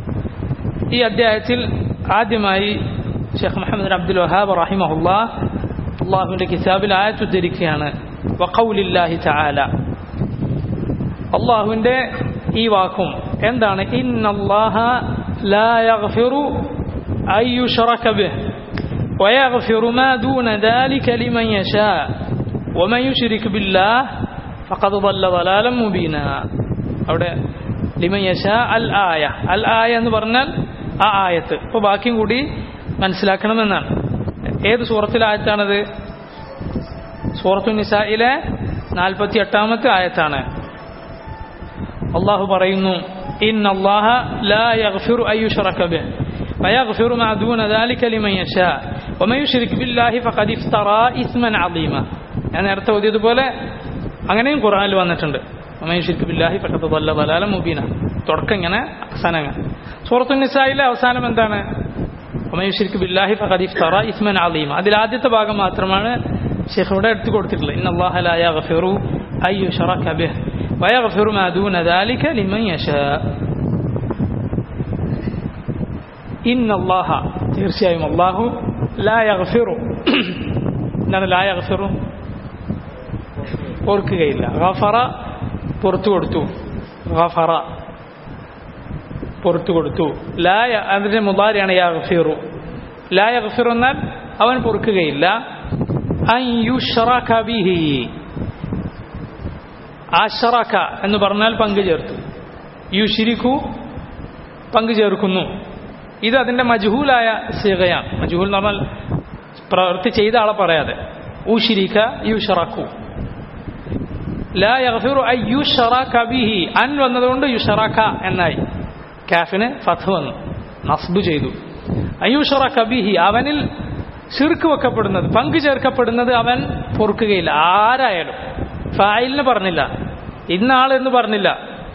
ഈ അധ്യായത്തിൽ ആദ്യമായി ഷെയ്ഖ് മുഹമ്മദ് അബ്ദുൽ വഹാബ് റഹിമഹുല്ലാ അള്ളാഹുവിന്റെ കിതാബിൽ ആയത്തുദ്ധരിക്കുകയാണ് വഖൗലില്ലാഹി തആല അള്ളാഹുവിന്റെ ഈ വാക്കും എന്താണ് ഇന്നല്ലാഹ ലാ യഗ്ഫിറു അൻ യുശ്റക ബിഹ് ويغفر ما دون ذلك لمن يشاء ومن يشرك بالله فقد ضل ضلالا مبينا അവിടെ ലിമൻ യശാ അൽ ആയ അൽ ആയ എന്ന് പറഞ്ഞാൽ ആ ആയത്ത് അപ്പോൾ ബാക്കിയും കൂടി മനസ്സിലാക്കണമെന്നാണ് ഏത് സൂറത്തിലെ ആയത്താണത് സൂറത്തു നിസായിലെ നാൽപ്പത്തി എട്ടാമത്തെ ആയത്താണ് അള്ളാഹു പറയുന്നു ഇൻ അള്ളാഹ ലാ യഗ്ഫിറു അയ്യുഷറക ബിഹ് ويغفر ما دون ذلك لمن يشاء ومن يشرك بالله فقد افترى اثما عظيما ഞാൻ നേരത്തെ ഓതിയതുപോലെ അങ്ങനെയും ഖുർആനിൽ വന്നിട്ടുണ്ട് ومن يشرك بالله فقد ضل ضلالا مبينا തുടക്കം ഇങ്ങനെ അവസാനം അങ്ങനെ സൂറത്തു നിസായിലെ അവസാനം എന്താണ് ومن يشرك بالله فقد افترى اثما عظيما അതിൽ ആദ്യത്തെ ഭാഗം മാത്രമാണ് ഷെയ്ഖ് ഇവിടെ എടുത്തു കൊടുത്തിട്ടുള്ളത് ഇന്ന അല്ലാഹ ലാ യഗ്ഫിറു അൻ യുശ്റക ബിഹ് വയഗ്ഫിറു മാ ദൂന ذلك لمن يشاء ഇന്ന അള്ളാഹ തീർച്ചയായും അള്ളാഹു ലാ യഗ്ഫിറു എന്താണ് ലാ യഗ്ഫിറു ഓർക്കുകയില്ല ഗഫറ പുറത്തു കൊടുത്തു ഗഫറ പുറത്തു കൊടുത്തു ലാ അതിന്റെ മുതാരിയാണ് യഗ്ഫിറു ലാ യഗ്ഫിറു എന്നാൽ അവൻ പൊറുക്കുകയില്ല അൻ യുഷ്റക ബിഹി അഷറക എന്ന് പറഞ്ഞാൽ പങ്കു ചേർത്തു യുഷിരിക്കു പങ്കു ചേർക്കുന്നു ഇത് അതിന്റെ മജ്ഹൂലായ സീകയാണ് മജ്ഹൂൽ എന്ന് പറഞ്ഞാൽ പ്രവൃത്തി ചെയ്ത ആളെ പറയാതെ ഉഷിരിക്ക യുഷറക്കു ലാ യഗ്ഫിറു അൻ യുഷറക ബിഹി അൻ വന്നതുകൊണ്ട് യുഷറക എന്നായി കാഫിന് ഫത്ത് വന്നു നസ്ബ് ചെയ്തു അയ്യുഷറക ബിഹി അവനിൽ ശിർക്ക് വെക്കപ്പെടുന്നത് പങ്കു ചേർക്കപ്പെടുന്നത് അവൻ പൊറുക്കുകയില്ല ആരായാലും ഫായിലിന് പറഞ്ഞില്ല ഇന്നാൾ എന്ന് പറഞ്ഞില്ല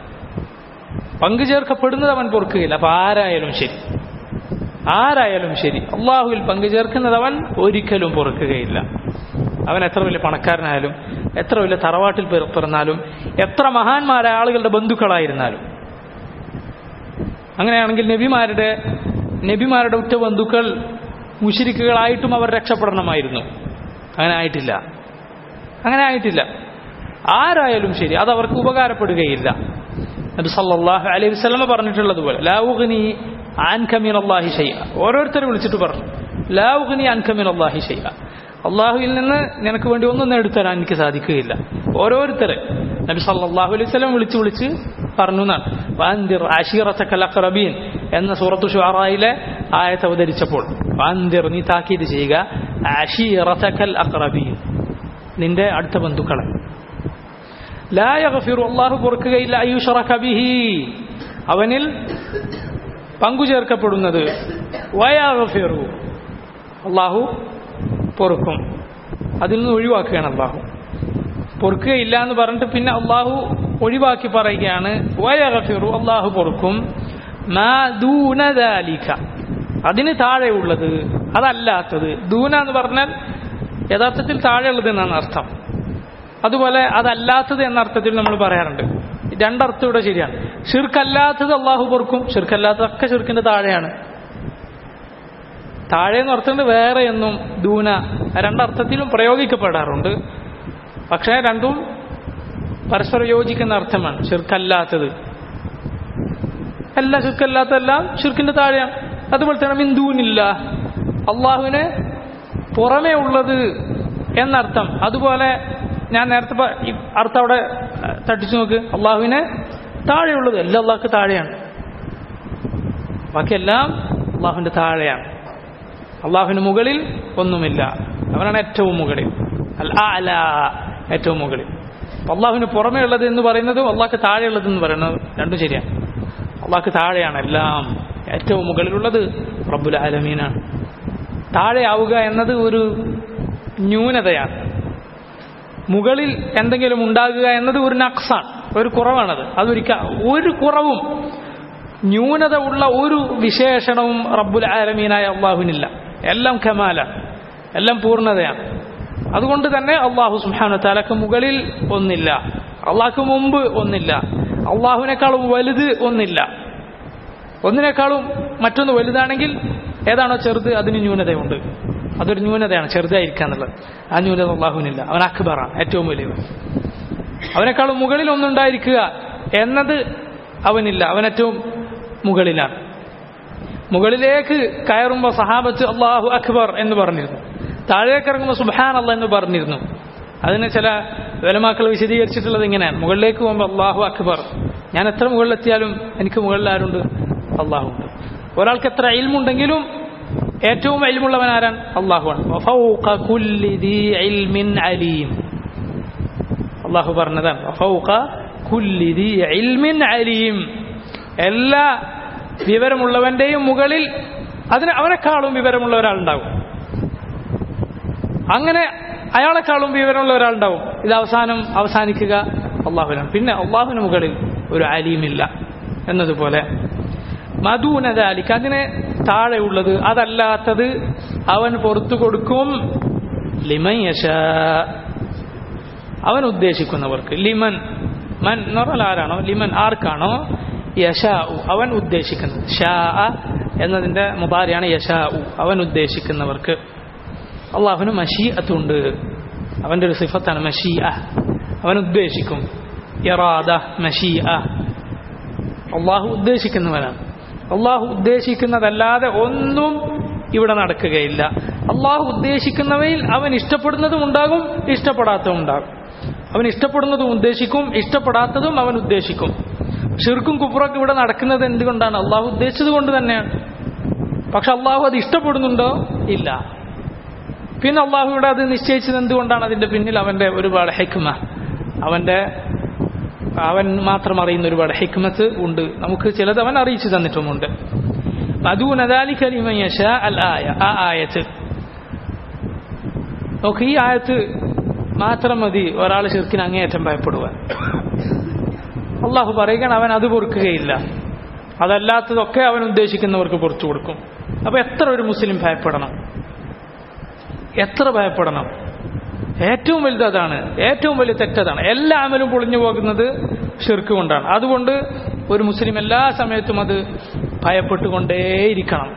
പങ്കു ചേർക്കപ്പെടുന്നത് അവൻ പൊറുക്കുകയില്ല അപ്പൊ ആരായാലും ശരി ആരായാലും ശരി അള്ളാഹുവിൽ പങ്കു ചേർക്കുന്നത് അവൻ ഒരിക്കലും പൊറുക്കുകയില്ല അവൻ എത്ര വലിയ പണക്കാരനായാലും എത്ര വലിയ തറവാട്ടിൽ പിറന്നാലും എത്ര മഹാന്മാരായ ആളുകളുടെ ബന്ധുക്കളായിരുന്നാലും അങ്ങനെയാണെങ്കിൽ നബിമാരുടെ നബിമാരുടെ ഉറ്റ ബന്ധുക്കൾ മുഷിരിക്കുകളായിട്ടും അവർ രക്ഷപ്പെടണമായിരുന്നു അങ്ങനെ ആയിട്ടില്ല അങ്ങനെ ആയിട്ടില്ല ആരായാലും ശരി അത് അവർക്ക് ഉപകാരപ്പെടുകയില്ല നബി സല്ലല്ലാഹു അലൈഹി വസല്ലമ പറഞ്ഞിട്ടുള്ളതുപോലെ ലാ ഉഗ്നി അൻക മിൻ അല്ലാഹി ഷൈഅ ഓരോരുത്തരെ വിളിച്ചിട്ട് പറഞ്ഞു ലാ ഉഗ്നി അൻക മിൻ അല്ലാഹി ഷൈഅ അള്ളാഹുവിൽ നിന്ന് നിനക്ക് വേണ്ടി ഒന്നും നേടിത്തരാൻ എനിക്ക് സാധിക്കുകയില്ല ഓരോരുത്തരെ നബി സല്ലല്ലാഹു അലൈഹി വസല്ലം വിളിച്ച് വിളിച്ച് പറഞ്ഞു എന്നാണ് വാന്തിർ അഷീറത്തക്കൽ അഖറബീൻ എന്ന സൂറത്തു ഷുആറയിലെ ആയത്ത് അവതരിച്ചപ്പോൾ വാന്തിർ നീ താക്കീത് ചെയ്യുക അഷീറത്തക്കൽ അഖറബീൻ നിന്റെ അടുത്ത ബന്ധുക്കളെ ലാ യഗ്ഫിറു അല്ലാഹു പൊറുക്കുകയില്ല അയ്യുഷറക ബിഹി അവനിൽ പങ്കു ചേർക്കപ്പെടുന്നത് വയഗ്ഫിറു അള്ളാഹു പൊറുക്കും അതിൽ നിന്ന് ഒഴിവാക്കുകയാണ് അള്ളാഹു പൊറുക്കുകയില്ല എന്ന് പറഞ്ഞിട്ട് പിന്നെ അള്ളാഹു ഒഴിവാക്കി പറയുകയാണ് വയഗഫിറു അള്ളാഹു പൊറുക്കും മാ ദൂന ദാലിക അതിന് താഴെയുള്ളത് അതല്ലാത്തത് ദൂന എന്ന് പറഞ്ഞാൽ യഥാർത്ഥത്തിൽ താഴെയുള്ളത് എന്നാണ് അർത്ഥം അതുപോലെ അതല്ലാത്തത് എന്ന അർത്ഥത്തിൽ നമ്മൾ പറയാറുണ്ട് രണ്ടർത്ഥം ഇവിടെ ശരിയാണ് ഷിർക്കല്ലാത്തത് അള്ളാഹു പൊറുക്കും ഷിർക്കല്ലാത്തതൊക്കെ ഷിർക്കിന്റെ താഴെയാണ് താഴെ എന്ന് പറഞ്ഞിട്ടുണ്ട് വേറെ എന്നും ദൂന രണ്ടർത്ഥത്തിലും പ്രയോഗിക്കപ്പെടാറുണ്ട് പക്ഷേ രണ്ടും പരസ്പരം യോജിക്കുന്ന അർത്ഥമാണ് ഷിർക്കല്ലാത്തത് എല്ലാ ഷിർക്കല്ലാത്തതെല്ലാം ഷിർക്കിന്റെ താഴെയാണ് അതുപോലെ തന്നെ മിന്ദൂനില്ല അള്ളാഹുവിന് പുറമേ ഉള്ളത് എന്നർത്ഥം അതുപോലെ ഞാൻ നേരത്തെ പ- ഈ അർത്ഥം അവിടെ അഹ്, തട്ടിച്ചു നോക്ക് അള്ളാഹുവിന് താഴെയുള്ളത് എല്ലാം അള്ളാഹ്ക്ക് താഴെയാണ് ബാക്കിയെല്ലാം അള്ളാഹുവിന്റെ താഴെയാണ് അള്ളാഹുവിന് മുകളിൽ ഒന്നുമില്ല അവനാണ് ഏറ്റവും മുകളിൽ അൽ അല ഏറ്റവും മുകളിൽ അപ്പൊ അള്ളാഹുവിന് പുറമേ ഉള്ളത് എന്ന് പറയുന്നതും അള്ളാഹ്ക്ക് താഴെയുള്ളത് എന്ന് പറയുന്നത് രണ്ടും ശരിയാണ് അള്ളാഹ്ക്ക് താഴെയാണ് എല്ലാം ഏറ്റവും മുകളിലുള്ളത് റബ്ബുൽ ആലമീനാണ് താഴെയാവുക എന്നത് ഒരു ന്യൂനതയാണ് മുകളിൽ എന്തെങ്കിലും ഉണ്ടാകുക എന്നത് ഒരു നക്സാണ് ഒരു കുറവാണത് അതൊരിക്ക ഒരു കുറവും ന്യൂനത ഉള്ള ഒരു വിശേഷണവും റബ്ബുൽ ആലമീനായ അള്ളാഹുവിനില്ല എല്ലാം കമാലാണ് എല്ലാം പൂർണ്ണതയാണ് അതുകൊണ്ട് തന്നെ അള്ളാഹു സുഹാനു തലക്ക് മുകളിൽ ഒന്നില്ല അള്ളാഹ്ക്ക് മുമ്പ് ഒന്നില്ല അള്ളാഹുവിനേക്കാളും വലുത് ഒന്നില്ല ഒന്നിനേക്കാളും മറ്റൊന്ന് വലുതാണെങ്കിൽ ഏതാണോ ചെറുത് അതിന് ന്യൂനതയുണ്ട് അതൊരു ന്യൂനതയാണ് ചെറുതായിരിക്കുക എന്നുള്ളത് ആ ന്യൂനത അള്ളാഹുവിനില്ല അവൻ അക്ബറാണ് ഏറ്റവും വലിയവൻ അവനേക്കാളും മുകളിൽ ഒന്നുണ്ടായിരിക്കുക എന്നത് അവനില്ല അവൻ ഏറ്റവും മുകളിലാണ് മുകളിലേക്ക് കയറുമ്പോൾ സഹാബത്ത് അള്ളാഹു അക്ബർ എന്ന് പറഞ്ഞിരുന്നു താഴേക്ക് ഇറങ്ങുമ്പോൾ സുബാൻ അല്ല എന്ന് പറഞ്ഞിരുന്നു അതിന് ചില വിലമാക്കൾ വിശദീകരിച്ചിട്ടുള്ളത് ഇങ്ങനെയാണ് മുകളിലേക്ക് പോകുമ്പോൾ അള്ളാഹു അക്ബർ ഞാൻ എത്ര മുകളിലെത്തിയാലും എനിക്ക് മുകളിൽ ആരുണ്ട് അള്ളാഹു ഉണ്ട് ഒരാൾക്ക് എത്ര ഇൽമുണ്ടെങ്കിലും ഏറ്റവും ഇൽമുള്ളവൻ ആരാണ് അള്ളാഹുവാണ് വഫൗഖ കുല്ലി ദീ ഇൽമിൻ അലീം അള്ളാഹു പറഞ്ഞതാണ് വഫൗഖ കുല്ലി ദീ ഇൽമിൻ അലീം എല്ലാ വിവരമുള്ളവന്റെയും മുകളിൽ അതിന് അവനെക്കാളും വിവരമുള്ള ഒരാളുണ്ടാകും അങ്ങനെ അയാളെക്കാളും വിവരമുള്ള ഒരാളുണ്ടാവും ഇത് അവസാനം അവസാനിക്കുക അള്ളാഹുവിനാണ് പിന്നെ അള്ളാഹുവിന് മുകളിൽ ഒരു അലീമില്ല എന്നതുപോലെ മധുനദാലിക്ക് അതിന് താഴെയുള്ളത് അതല്ലാത്തത് അവൻ പുറത്തു കൊടുക്കും ലിമൻ യശാ അവൻ ഉദ്ദേശിക്കുന്നവർക്ക് ലിമൻ മൻ എന്ന് പറഞ്ഞാൽ ആരാണോ ലിമൻ ആർക്കാണോ യശാ അവൻ ഉദ്ദേശിക്കുന്നത് ഷാ എന്നതിന്റെ മുതാരിയാണ് യശാ അവൻ ഉദ്ദേശിക്കുന്നവർക്ക് അള്ളാഹുവിന് മഷീഅത്തുണ്ട് അവന്റെ ഒരു സിഫത്താണ് മഷീഅ അവൻ ഉദ്ദേശിക്കും ഇറാദ മഷീഅ അള്ളാഹു ഉദ്ദേശിക്കുന്നവനാണ് അള്ളാഹു ഉദ്ദേശിക്കുന്നതല്ലാതെ ഒന്നും ഇവിടെ നടക്കുകയില്ല അള്ളാഹു ഉദ്ദേശിക്കുന്നവയിൽ അവൻ ഇഷ്ടപ്പെടുന്നതും ഉണ്ടാകും ഇഷ്ടപ്പെടാത്തതും ഉണ്ടാകും അവൻ ഇഷ്ടപ്പെടുന്നതും ഉദ്ദേശിക്കും ഇഷ്ടപ്പെടാത്തതും അവൻ ഉദ്ദേശിക്കും ഷിർക്കും കുപ്പുറൊക്കെ ഇവിടെ നടക്കുന്നത് എന്തുകൊണ്ടാണ് അള്ളാഹു ഉദ്ദേശിച്ചത് കൊണ്ട് തന്നെയാണ് പക്ഷെ അള്ളാഹു അത് ഇഷ്ടപ്പെടുന്നുണ്ടോ ഇല്ല പിന്നെ അള്ളാഹു ഇവിടെ അത് നിശ്ചയിച്ചത് എന്തുകൊണ്ടാണ് അതിന്റെ പിന്നിൽ അവന്റെ ഒരുപാട് ഹെക്മ അവന്റെ അവൻ മാത്രം അറിയുന്ന ഒരുപാട് ഹിക്മത്ത് ഉണ്ട് നമുക്ക് ചിലത് അവൻ അറിയിച്ചു തന്നിട്ടുമുണ്ട് മധുനദാലിക ലിമൻ യശാ അൽ ആയ ആ ആയത്ത് നോക്ക് ഈ ആയത്ത് മാത്രം മതി ഒരാൾ ശിർക്കിന് അങ്ങേയറ്റം ഭയപ്പെടുവാൻ അള്ളാഹു പറയുകയാണ് അവൻ അത് പൊറുക്കുകയില്ല അതല്ലാത്തതൊക്കെ അവൻ ഉദ്ദേശിക്കുന്നവർക്ക് പുറത്തു കൊടുക്കും അപ്പൊ എത്ര ഒരു മുസ്ലിം ഭയപ്പെടണം എത്ര ഭയപ്പെടണം ഏറ്റവും വലുത് അതാണ് ഏറ്റവും വലിയ തെറ്റതാണ് എല്ലാ അമലും പൊളിഞ്ഞു പോകുന്നത് ഷിർക്ക് കൊണ്ടാണ് അതുകൊണ്ട് ഒരു മുസ്ലിം എല്ലാ സമയത്തും അത് ഭയപ്പെട്ടുകൊണ്ടേയിരിക്കണം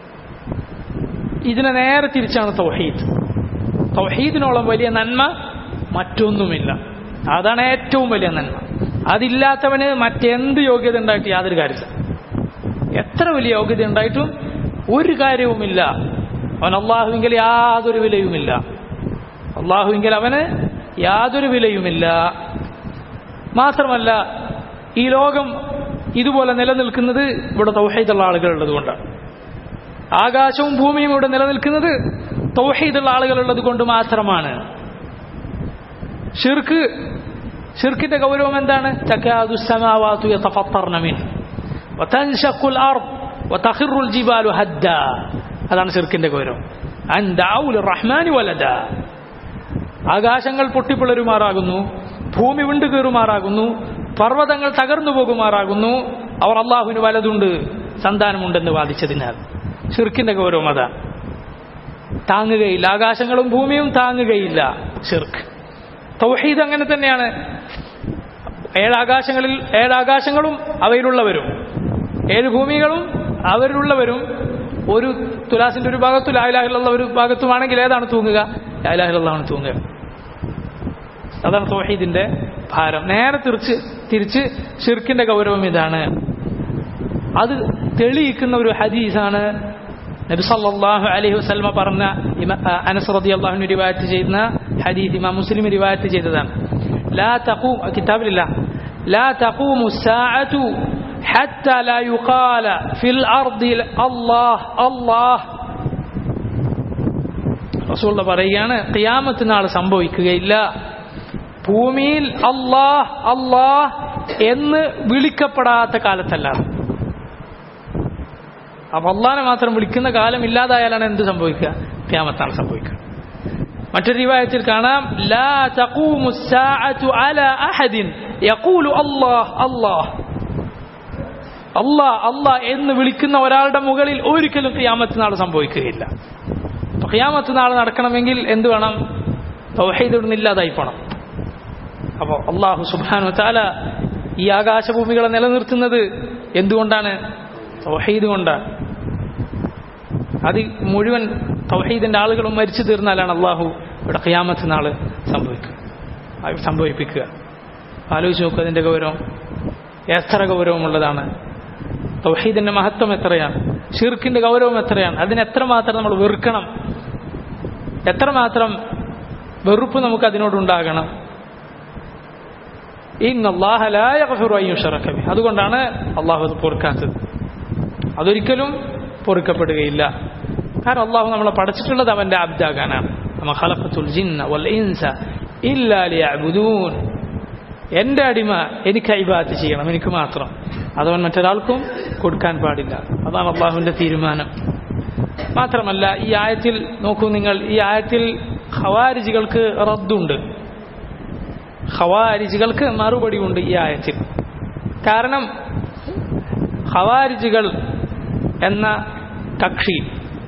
ഇതിനെ നേരെ തിരിച്ചാണ് തൗഹീദ് തൗഹീദിനോളം വലിയ നന്മ മറ്റൊന്നുമില്ല അതാണ് ഏറ്റവും വലിയ നന്മ അതില്ലാത്തവന് മറ്റെന്ത് യോഗ്യത ഉണ്ടായിട്ട് യാതൊരു കാര്യമില്ല എത്ര വലിയ യോഗ്യത ഉണ്ടായിട്ടും ഒരു കാര്യവുമില്ല അവൻ അള്ളാഹുവിങ്കിൽ യാതൊരു വിലയുമില്ല അള്ളാഹുവിങ്കിൽ അവന് യാതൊരു വിലയുമില്ല മാത്രമല്ല ഈ ലോകം ഇതുപോലെ നിലനിൽക്കുന്നത് ഇവിടെ തൗഹീദുള്ള ആളുകൾ ഉള്ളത് കൊണ്ടാണ് ആകാശവും ഭൂമിയും ഇവിടെ നിലനിൽക്കുന്നത് തൗഹീദുള്ള ആളുകൾ ഉള്ളത് കൊണ്ട് മാത്രമാണ് ഷിർക്ക് ഷിർക്കിന്റെ ഗൗരവം എന്താണ് തകാദു السماوات يتفطرن منه وتنشق الارض وتخر الجبال هدا അതാണ് ഷിർക്കിന്റെ ഗൗരവം അൻ ദഅു ലിർറഹ്മാനി വലദ ആകാശങ്ങൾ പൊട്ടിപ്പിളരുമാറാകുന്നു ഭൂമി വിണ്ടുകീറുമാറാകുന്നു പർവ്വതങ്ങൾ തകർന്നു പോകുമാറാകുന്നു അവർ അള്ളാഹുവിന് വലതുണ്ട് സന്താനമുണ്ടെന്ന് വാദിച്ചതിനാൽ ഷിർക്കിന്റെ ഗൗരവം അതാ താങ്ങുകയില്ല ആകാശങ്ങളും ഭൂമിയും താങ്ങുകയില്ല ഷിർക്ക് തൗഹീദ് അങ്ങനെ തന്നെയാണ് ഏഴാകാശങ്ങളിൽ ഏഴാകാശങ്ങളും അവയിലുള്ളവരും ഏഴ് ഭൂമികളും അവരിലുള്ളവരും ഒരു തുലാസിന്റെ ഒരു ഭാഗത്തും ലായിലാഹിലുള്ള ഒരു ഭാഗത്തുമാണെങ്കിൽ ഏതാണ് തൂങ്ങുക ലായിലാഹിലുള്ളതാണ് തൂങ്ങുക അതാണ് തോഹീദിന്റെ ഭാരം നേരെ തിരിച്ച് തിരിച്ച് ഷിർക്കിന്റെ ഗൗരവം ഇതാണ് അത് തെളിയിക്കുന്ന ഒരു ഹദീസാണ് നബി സല്ലല്ലാഹു അലൈഹി വസല്ലമ പറഞ്ഞ ഇമ- ആ, അനസ് റളിയല്ലാഹു റിവായത്ത് ചെയ്യുന്ന ഹദീസ് ഇമാം മുസ്ലിം റിവായത്ത് ചെയ്തതാണ് ലാ തഖൂം കിതാബിലില്ല ലാ തഖൂമു الساعة حتى لا يقال في الأرض الله الله റസൂള്ള പറയുകയാണ് ഖിയാമത്ത് നാൾ സംഭവിക്കുകയില്ല ഭൂമിയിൽ അല്ലാഹ് അല്ലാഹ് എന്ന് വിളിക്കപ്പെടാത്ത കാലത്തല്ലാതെ അപ്പൊ അള്ളാനെ മാത്രം വിളിക്കുന്ന കാലം ഇല്ലാതായാലാണ് എന്ത് സംഭവിക്കുക ഖിയാമത്താണ് സംഭവിക്കുക മറ്റൊരു റിവായത്തിൽ കാണാം ലാ തഖൂമു الساعة على أحد يقول الله الله അല്ലാ അല്ലാ എന്ന് വിളിക്കുന്ന ഒരാളുടെ മുകളിൽ ഒരിക്കലും ഖിയാമത്ത് നാൾ സംഭവിക്കുകയില്ല അപ്പൊ ഖിയാമത്ത് നാൾ നടക്കണമെങ്കിൽ എന്ത് വേണം തൗഹീദ് ഇവിടുന്ന് ഇല്ലാതായി പോണം അപ്പോൾ അള്ളാഹു സുബ്ഹാനു താല ഈ ആകാശഭൂമികളെ നിലനിർത്തുന്നത് എന്തുകൊണ്ടാണ് തൗഹീദ് കൊണ്ടാണ് അത് മുഴുവൻ തൗഹീദിന്റെ ആളുകളും മരിച്ചു തീർന്നാലാണ് അള്ളാഹു ഇവിടെ ഖിയാമത്ത് നാള് സംഭവിക്കുക അത് സംഭവിപ്പിക്കുക ആലോചിച്ച് നോക്കുക അതിന്റെ ഗൗരവം എത്ര ഗൗരവമുള്ളതാണ് തൗഹീദിന്റെ മഹത്വം എത്രയാണ് ഷിർക്കിന്റെ ഗൗരവം എത്രയാണ് അതിന് എത്രമാത്രം നമ്മൾ വെറുക്കണം എത്രമാത്രം വെറുപ്പ് നമുക്ക് അതിനോടുണ്ടാകണം ഇന്നല്ലാഹലായ അതുകൊണ്ടാണ് അള്ളാഹു അത് പൊറുക്കാത്തത് അതൊരിക്കലും പൊറുക്കപ്പെടുകയില്ല കാരണം അള്ളാഹു നമ്മളെ പഠിച്ചിട്ടുള്ളത് അവന്റെ അബ്ദാകാനാണ് നമ്മ ഖലഖത്തുൽ ജിന്ന വൽ ഇൻസ ഇല്ലാ ലിയഅ്ബുദൂൻ എന്റെ അടിമ എനിക്ക് ഇബാത്ത് ചെയ്യണം എനിക്ക് മാത്രം അതവൻ മറ്റൊരാൾക്കും കൊടുക്കാൻ പാടില്ല അതാണ് അള്ളാഹുവിന്റെ തീരുമാനം മാത്രമല്ല ഈ ആയത്തിൽ നോക്കൂ നിങ്ങൾ ഈ ആയത്തിൽ ഖവാരിജികൾക്ക് റദ്ദുണ്ട് ഖവാരിജികൾക്ക് മറുപടി ഉണ്ട് ഈ ആയത്തിൽ കാരണം ഖവാരിജികൾ എന്ന കക്ഷി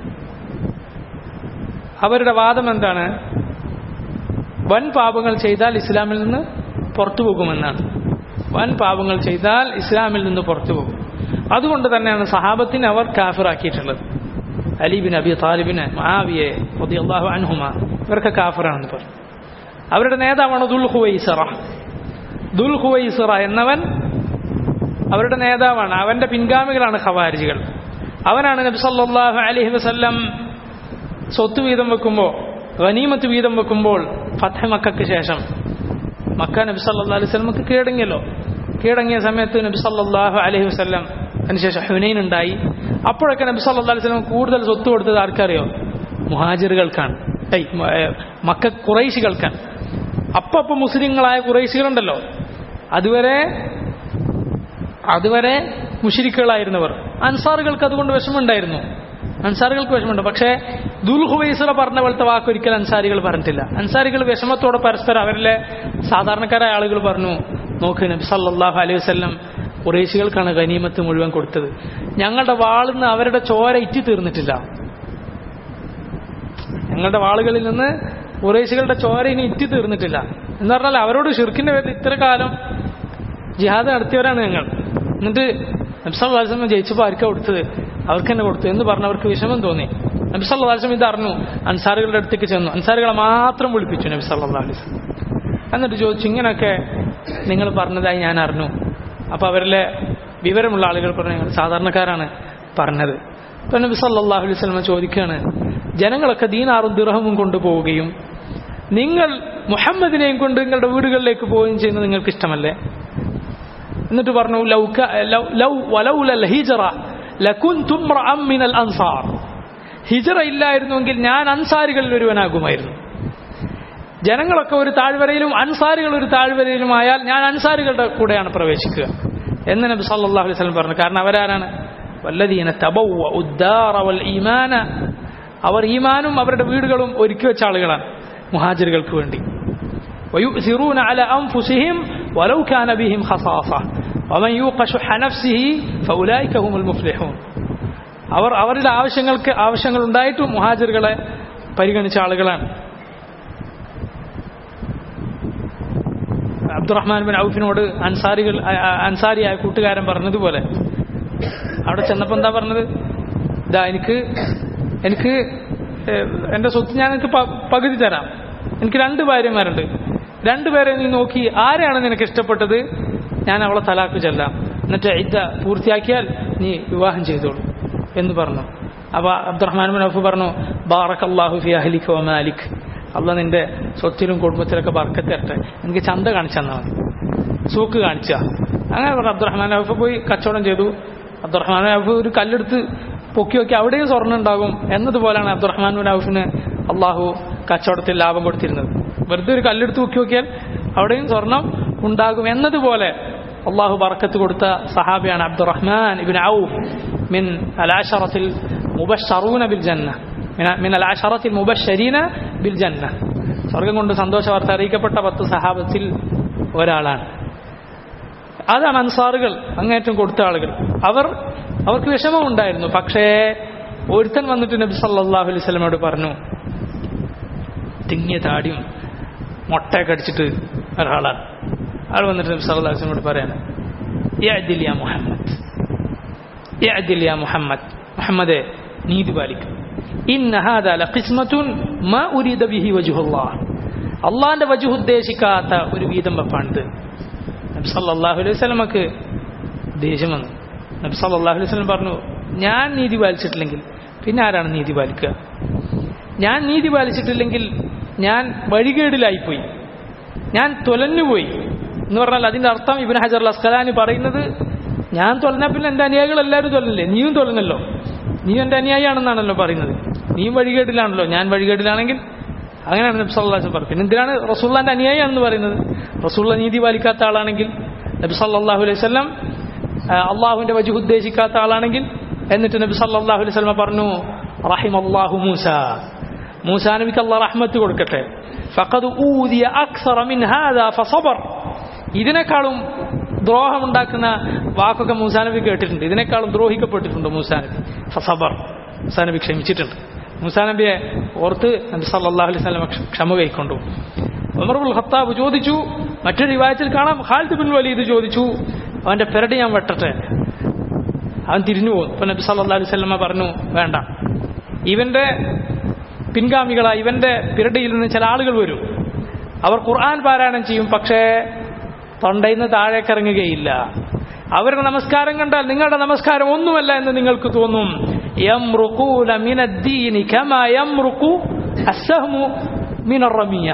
അവരുടെ വാദം എന്താണ് വൻ പാപങ്ങൾ ചെയ്താൽ ഇസ്ലാമിൽ നിന്ന് പുറത്തു പോകുമെന്നാണ് വൻ പാപങ്ങൾ ചെയ്താൽ ഇസ്ലാമിൽ നിന്ന് പുറത്തു പോകും അതുകൊണ്ട് തന്നെയാണ് സഹാബത്തിനെ അവർ കാഫിറാക്കിയിട്ടുള്ളത് അലീബിൻ അബി താലിബിന് മഹാവിയെ അള്ളാഹു അൻഹുമ ഇവർക്ക് കാഫിറാണെന്ന് പറഞ്ഞു അവരുടെ നേതാവാണ് ദുൽ ഹുവൈസറ ദുൽ ഹുവൈസറ എന്നവൻ അവരുടെ നേതാവാണ് അവന്റെ പിൻഗാമികളാണ് ഖവാരിജികൾ അവനാണ് നബി സല്ലല്ലാഹു അലൈഹി വസല്ലം സ്വത്ത് വീതം വെക്കുമ്പോൾ ഗനീമത്ത് വീതം വെക്കുമ്പോൾ ഫത്ഹ മക്കൾക്ക് ശേഷം മക്ക നബി സല്ലല്ലാഹു അലൈഹി വസല്ലമക്ക് കീഴടങ്ങിയല്ലോ കീഴടങ്ങിയ സമയത്ത് നബി സല്ലല്ലാഹു അലൈഹി വസല്ലം അതിനുശേഷം ഹുനൈൻ ഉണ്ടായി അപ്പോഴൊക്കെ നബി സല്ലല്ലാഹു അലൈഹി വസല്ലം കൂടുതൽ സ്വത്ത് കൊടുത്തത് ആർക്കറിയോ മുഹാജിറുകൾക്കാണ് ഏയ് മ- ഏ, മക്ക കുറൈശികൾക്കാണ് അപ്പൊ അപ്പൊ മുസ്ലിങ്ങളായ കുറൈശികളുണ്ടല്ലോ അതുവരെ അതുവരെ മുഷിരിക്കുകളായിരുന്നവർ അൻസാറുകൾക്ക് അതുകൊണ്ട് വിഷമമുണ്ടായിരുന്നു അൻസാറുകൾക്ക് വിഷമമുണ്ട് പക്ഷേ ദുൽഹുവൈസറ പറഞ്ഞ പോലത്തെ വാക്ക് ഒരിക്കലും അൻസാരികൾ പറഞ്ഞിട്ടില്ല അൻസാരികൾ വിഷമത്തോടെ പരസ്പരം അവരിലെ സാധാരണക്കാരായ ആളുകൾ പറഞ്ഞു നോക്ക് നബി സല്ലല്ലാഹു അലൈഹി വസല്ലം കുറേശികൾക്കാണ് ഗനീമത്ത് മുഴുവൻ കൊടുത്തത് ഞങ്ങളുടെ വാളിന്ന് അവരുടെ ചോര ഇറ്റി തീർന്നിട്ടില്ല ഞങ്ങളുടെ വാളുകളിൽ നിന്ന് കുറേശികളുടെ ചോര ഇനി ഇറ്റി തീർന്നിട്ടില്ല എന്ന് പറഞ്ഞാൽ അവരോട് ഷിർക്കിന്റെ പേരിൽ ഇത്ര കാലം ജിഹാദ് നടത്തിയവരാണ് ഞങ്ങൾ എന്നിട്ട് നബ്സല്ലാസ്ലം ജയിച്ചപ്പോൾ ആർക്കാ കൊടുത്തത് അവർക്ക് തന്നെ കൊടുത്തു എന്ന് പറഞ്ഞവർക്ക് വിഷമം തോന്നി നബ്സല്ലാസ്ലം ഇത് അറിഞ്ഞു അൻസാറുകളുടെ അടുത്തേക്ക് ചെന്നു അൻസാറുകളെ മാത്രം വിളിപ്പിച്ചു നബി സല്ലാ അലൈസ് എന്നിട്ട് ചോദിച്ചു ഇങ്ങനെയൊക്കെ നിങ്ങൾ പറഞ്ഞതായി ഞാൻ അറിഞ്ഞു അപ്പൊ അവരിലെ വിവരമുള്ള ആളുകൾ പറഞ്ഞു ഞങ്ങൾ സാധാരണക്കാരാണ് പറഞ്ഞത് അപ്പൊ നബി സല്ലാഹു അലൈഹി സ്വലമ ചോദിക്കുകയാണ് ജനങ്ങളൊക്കെ ദീനാറും ദിർഹമും കൊണ്ടുപോവുകയും നിങ്ങൾ മുഹമ്മദിനെയും കൊണ്ട് നിങ്ങളുടെ വീടുകളിലേക്ക് പോവുകയും ചെയ്യുന്നത് നിങ്ങൾക്ക് ഇഷ്ടമല്ലേ എന്നിട്ട് പറഞ്ഞു ലൗക ലൗ- ലൗ വലൗലൽ ഹിജറ ലകുൻതും റഅം മിനൽ അൻസാർ ഹിജറ ഇല്ലായിരുന്നുവെങ്കിൽ ഞാൻ അൻസാരികളിൽ ഒരുവനാകുമായിരുന്നു ജനങ്ങളൊക്കെ ഒരു താഴ്വരയിലും അൻസാരികൾ ഒരു താഴ്വരയിലുമായാൽ ഞാൻ അൻസാരികളുടെ കൂടെയാണ് പ്രവേശിക്കുക എന്ന് നബി സല്ലല്ലാഹു അലൈഹി വസല്ലം പറഞ്ഞു കാരണം അവരാരാണ് വല്ലദീന തബവ്വ ഉദ്ദാറ വൽ ഈമാന അവർ ഈമാനും അവരുടെ വീടുകളും ഒരുക്കി വെച്ച ആളുകളാണ് മുഹാജിറുകൾക്ക് വേണ്ടി ويؤثرون على أنفسهم ولو كان بهم خصاصة ومن يوق شح نفسه فأولئك هم المفلحون അവർ അവരുടെ ആവശ്യങ്ങൾക്ക് ആവശ്യങ്ങൾ ഉണ്ടായിട്ടും മുഹാജിറുകളെ പരിഗണിച്ച ആളുകളാണ് അബ്ദുറഹ്മാൻ ബിൻ ഔഫിനോട് അൻസാരികൾ അ- അ- അൻസാരിയായ കൂട്ടുകാരൻ പറഞ്ഞതുപോലെ അവിടെ ചെന്നപ്പോൾ എന്താ പറഞ്ഞത് ഇതാ എനിക്ക് എനിക്ക് ഏഹ്, എൻ്റെ സ്വത്ത് ഞാൻ എനിക്ക് പ- പകുതി തരാം എനിക്ക് രണ്ട് ഭാര്യമാരുണ്ട് രണ്ടുപേരെ നീ നോക്കി ആരെയാണ് നിനക്ക് ഇഷ്ടപ്പെട്ടത് ഞാൻ അവളെ തലാക്ക് ചെല്ലാം എന്നിട്ട് ഇദ്ദ പൂർത്തിയാക്കിയാൽ നീ വിവാഹം ചെയ്തോളൂ എന്ന് പറഞ്ഞു അപ്പൊ അബ്ദുറഹ്മാൻ ബിൻ ഔഫ് പറഞ്ഞു ബാറക് അള്ളാഹു ഫി അഹ്ലിക് വ മാലിക് അള്ള നിന്റെ സ്വത്തിലും കുടുംബത്തിലൊക്കെ ബർക്കത്ത് തരട്ടെ എനിക്ക് ചന്ത കാണിച്ചു തന്നാൽ മതി സൂക്ക് കാണിച്ച അങ്ങനെ പറഞ്ഞു അബ്ദുറഹ്മാൻ ഔഫ് പോയി കച്ചവടം ചെയ്തു അബ്ദുറഹ്മാൻ ഔഫ് ഒരു കല്ലെടുത്ത് പൊക്കി നോക്കി അവിടെയും സ്വർണ്ണം ഉണ്ടാകും എന്നതുപോലെയാണ് അബ്ദുറഹ്മാൻ ബിൻ ഔഫിന് അള്ളാഹു കച്ചവടത്തിൽ ലാഭം കൊടുത്തിരുന്നത് വെറുതെ ഒരു കല്ലെടുത്ത് പൊക്കി നോക്കിയാൽ അവിടെയും സ്വർണം ഉണ്ടാകും എന്നതുപോലെ അള്ളാഹു ബർക്കത്ത് കൊടുത്ത സഹാബിയാണ് അബ്ദുറഹ്മാൻ ഇബിൻ ഔഫ് മിൻ അലാഷറത്തിൽ മുബഷറൂന ബിൽ ജന്ന മിന- മിൻ അലാഷറത്തിൽ മുബഷരീന ബിൽ ജന്ന സ്വർഗം കൊണ്ട് സന്തോഷ വാർത്ത അറിയിക്കപ്പെട്ട പത്ത് സഹാബത്തിൽ ഒരാളാണ് അതാണ് അൻസാറുകൾ അങ്ങേറ്റം കൊടുത്ത ആളുകൾ അവർ അവർക്ക് വിഷമമുണ്ടായിരുന്നു പക്ഷേ ഒരുത്തൻ വന്നിട്ട് നബി സല്ലല്ലാഹു അലൈഹി വസല്ലമയോട് പറഞ്ഞു തിങ്ങിയ താടിയും മുട്ടയൊക്കെ അടിച്ചിട്ട് ഒരാളാണ് ആൾ വന്നിട്ട് നബി സല്ലല്ലാഹു അലൈഹി വസല്ലമയോട് പറയാണ് യഅദിൽ യാ മുഹമ്മദ് യഅദിൽ യാ മുഹമ്മദ് മുഹമ്മദേ നീതി പാലിക്കും ഇന്ന ഹാദാ ലഖിസ്മത്തുൻ മാ ഉരീദ ബിഹി വജ്ഹുല്ലാഹ് അള്ളാന്റെ വജുഹ് ഉദ്ദേശിക്കാത്ത ഒരു വീതം വെപ്പാണിത് നബി സല്ലല്ലാഹു അലൈഹി വസല്ലമക്ക് ദേഷ്യം വന്നു നബി സല്ലല്ലാഹു അലൈഹി വസല്ലം പറഞ്ഞു ഞാൻ നീതി പാലിച്ചിട്ടില്ലെങ്കിൽ പിന്നെ ആരാണ് നീതി പാലിക്കുക ഞാൻ നീതി പാലിച്ചിട്ടില്ലെങ്കിൽ ഞാൻ വഴികേടിലായിപ്പോയി ഞാൻ തൊലഞ്ഞുപോയി എന്ന് പറഞ്ഞാൽ അതിന്റെ അർത്ഥം ഇബിൻ ഹജർ അസ്കലാനി പറയുന്നത് ഞാൻ തൊലഞ്ഞാൽ പിന്നെ എൻ്റെ അനുയായികൾ എല്ലാവരും തൊലഞ്ഞില്ലേ നീയും തൊലഞ്ഞല്ലോ നീ എൻ്റെ അനുയായിയാണെന്നാണല്ലോ പറയുന്നത് നീയും വഴികേടിലാണല്ലോ ഞാൻ വഴികേടിലാണെങ്കിൽ അങ്ങനെയാണ് നബി സല്ലല്ലാഹു അലൈഹി വസല്ലം പിന്നെ എന്തിനാണ് റസൂള്ളാന്റെ അനുയായിയാണെന്ന് പറയുന്നത് റസൂള്ള നീതി പാലിക്കാത്ത ആളാണെങ്കിൽ നബി സല്ലല്ലാഹു അലൈഹി വസല്ലം അള്ളാഹുവിന്റെ വജുഹ് ഉദ്ദേശിക്കാത്ത ആളാണെങ്കിൽ എന്നിട്ട് നബി സല്ലല്ലാഹു അലൈഹി വസല്ലം പറഞ്ഞു റഹിമല്ലാഹു മൂസ മൂസാ നബിക്ക് അള്ളാഹ് റഹ്മത്ത് കൊടുക്കട്ടെ ഫഖദ് ഊദിയ അക്സറ മിൻ ഹാദാ ഫസബർ ഇതിനേക്കാളും ദ്രോഹമുണ്ടാക്കുന്ന വാക്കൊക്കെ മൂസാ നബി കേട്ടിട്ടുണ്ട് ഇതിനേക്കാളും ദ്രോഹിക്കപ്പെട്ടിട്ടുണ്ട് മൂസാ നബി ഫസബർ മൂസാ നബി ക്ഷമിച്ചിട്ടുണ്ട് മൂസാ നബിയെ ഓർത്ത് നബി സല്ലല്ലാഹു അലൈഹി വസല്ലം ക്ഷമ കൈക്കൊണ്ടു ഉമറുൽ ഖത്താബ് ചോദിച്ചു മറ്റൊരു വിവാഹത്തിൽ കാണാം ഖാലിദ് ബിൻ വലീദ് ചോദിച്ചു അവന്റെ പെരടി ഞാൻ വെട്ടട്ടെ അവൻ തിരിഞ്ഞു പോകും ഇപ്പൊ നബി സല്ലല്ലാഹു അലൈഹി വസല്ലമ പറഞ്ഞു വേണ്ട ഇവന്റെ പിൻഗാമികളായി ഇവന്റെ പിരടിയിൽ നിന്ന് ചില ആളുകൾ വരും അവർ ഖുർആൻ പാരായണം ചെയ്യും പക്ഷേ തൊണ്ടയിൽ നിന്ന് താഴേക്ക് ഇറങ്ങുകയില്ല അവരുടെ നമസ്കാരം കണ്ടാൽ നിങ്ങളുടെ നമസ്കാരം ഒന്നുമല്ല എന്ന് നിങ്ങൾക്ക് തോന്നും യംറുഖൂന മിനദ്ദീനി കമാ യംറുഖു അസ്സഹ്മു മിനറമിയ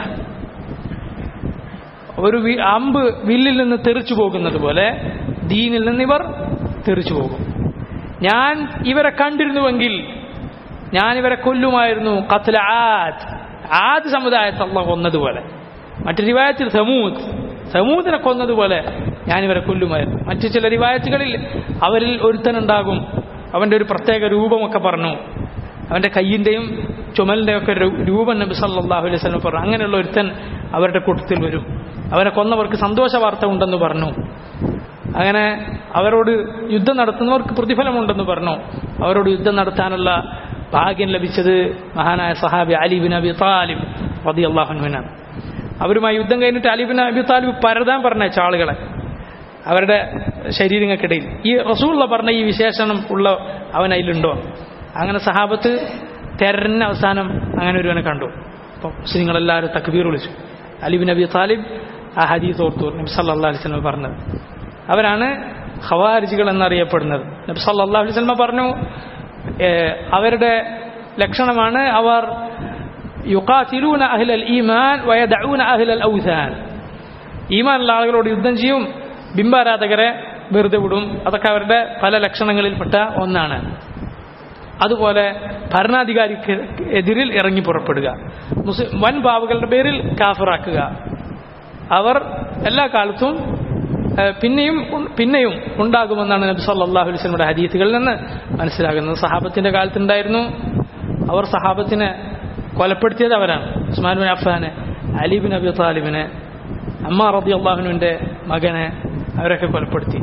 ഒരു വി- അമ്പ് വില്ലിൽ നിന്ന് തെറിച്ചു പോകുന്നത് പോലെ ദീനിൽ നിന്ന് ഇവർ തെറിച്ചു പോകും ഞാൻ ഇവരെ കണ്ടിരുന്നുവെങ്കിൽ ഞാൻ ഇവരെ കൊല്ലുമായിരുന്നു കത്ല ആദ് ആദ് സമുദായത്തെ അള്ള കൊന്നതുപോലെ മറ്റു റിവായത്തിൽ സമൂദ് സമൂദിനെ കൊന്നതുപോലെ ഞാൻ ഇവരെ കൊല്ലുമായിരുന്നു മറ്റു ചില റിവായത്തുകളിൽ അവരിൽ ഒരുത്തനുണ്ടാകും അവന്റെ ഒരു പ്രത്യേക രൂപമൊക്കെ പറഞ്ഞു അവന്റെ കയ്യിന്റെയും ചുമലിന്റെയും ഒക്കെ രു- രൂപം നബി സല്ലല്ലാഹു അലൈഹി വസല്ലം പറഞ്ഞു അങ്ങനെയുള്ള ഒരുത്തൻ അവരുടെ കൂട്ടത്തിൽ വരും അവരെ കൊന്നവർക്ക് സന്തോഷ വാർത്ത ഉണ്ടെന്ന് പറഞ്ഞു അങ്ങനെ അവരോട് യുദ്ധം നടത്തുന്നവർക്ക് പ്രതിഫലമുണ്ടെന്ന് പറഞ്ഞു അവരോട് യുദ്ധം നടത്താനുള്ള ഭാഗ്യം ലഭിച്ചത് മഹാനായ സഹാബി അലി ബിൻ അബി താലിബ് റതി അള്ളാഹുനുവിനാണ് അവരുമായി യുദ്ധം കഴിഞ്ഞിട്ട് അലി ബിൻ അബി താലിബ് പരതാൻ പറഞ്ഞ ആളുകളെ അവരുടെ ശരീരങ്ങൾക്കിടയിൽ ഈ റസൂള്ള പറഞ്ഞ ഈ വിശേഷണം ഉള്ള അവൻ അതിലുണ്ടോ അങ്ങനെ സഹാബത്ത് തെരഞ്ഞ അവസാനം അങ്ങനെ ഒരുവനെ കണ്ടു അപ്പോൾ മുസ്ലിങ്ങളെല്ലാവരും തക്ബീർ വിളിച്ചു അലിബിൻ നബി താലിബ് ആ ഹദീസ് ഓർത്തു നബി സല്ലാ അലൈഹി സ്വലം പറഞ്ഞത് അവരാണ് ഖവാരിജികൾ എന്നറിയപ്പെടുന്നത് നബി സല്ലാ അലൈഹി സ്വലമ പറഞ്ഞു ഏഹ്, അവരുടെ ലക്ഷണമാണ് അവർ യുഖാതിലൂന അഹ്ലൽ ഈമാൻ വയദഊന അഹ്ലൽ ഔസാൻ ഈമാനുള്ള ആളുകളോട് യുദ്ധം ചെയ്യും ബിംബാരാധകരെ വെറുതെ വിടും അതൊക്കെ അവരുടെ പല ലക്ഷണങ്ങളിൽപ്പെട്ട ഒന്നാണ് അതുപോലെ ഭരണാധികാരിക്ക് എതിരിൽ ഇറങ്ങി പുറപ്പെടുക മുസ്ലിം വൻ പാവുകളുടെ പേരിൽ കാഫറാക്കുക അവർ എല്ലാ കാലത്തും ഏഹ്, പിന്നെയും ഉ- പിന്നെയും ഉണ്ടാകുമെന്നാണ് നബി സല്ലല്ലാഹു അലൈഹി വസല്ലമയുടെ ഹദീസുകളിൽ നിന്ന് മനസ്സിലാകുന്നത് സഹാബത്തിന്റെ കാലത്തുണ്ടായിരുന്നു അവർ സഹാബത്തിനെ കൊലപ്പെടുത്തിയത് അവരാണ് ഉസ്മാൻ ബിൻ അഫ്ഫാന് അലി ബിൻ അബി താലിബിനെ അമ്മ റബി അള്ളാഹുവിന്റെ മകനെ അവരൊക്കെ കൊലപ്പെടുത്തി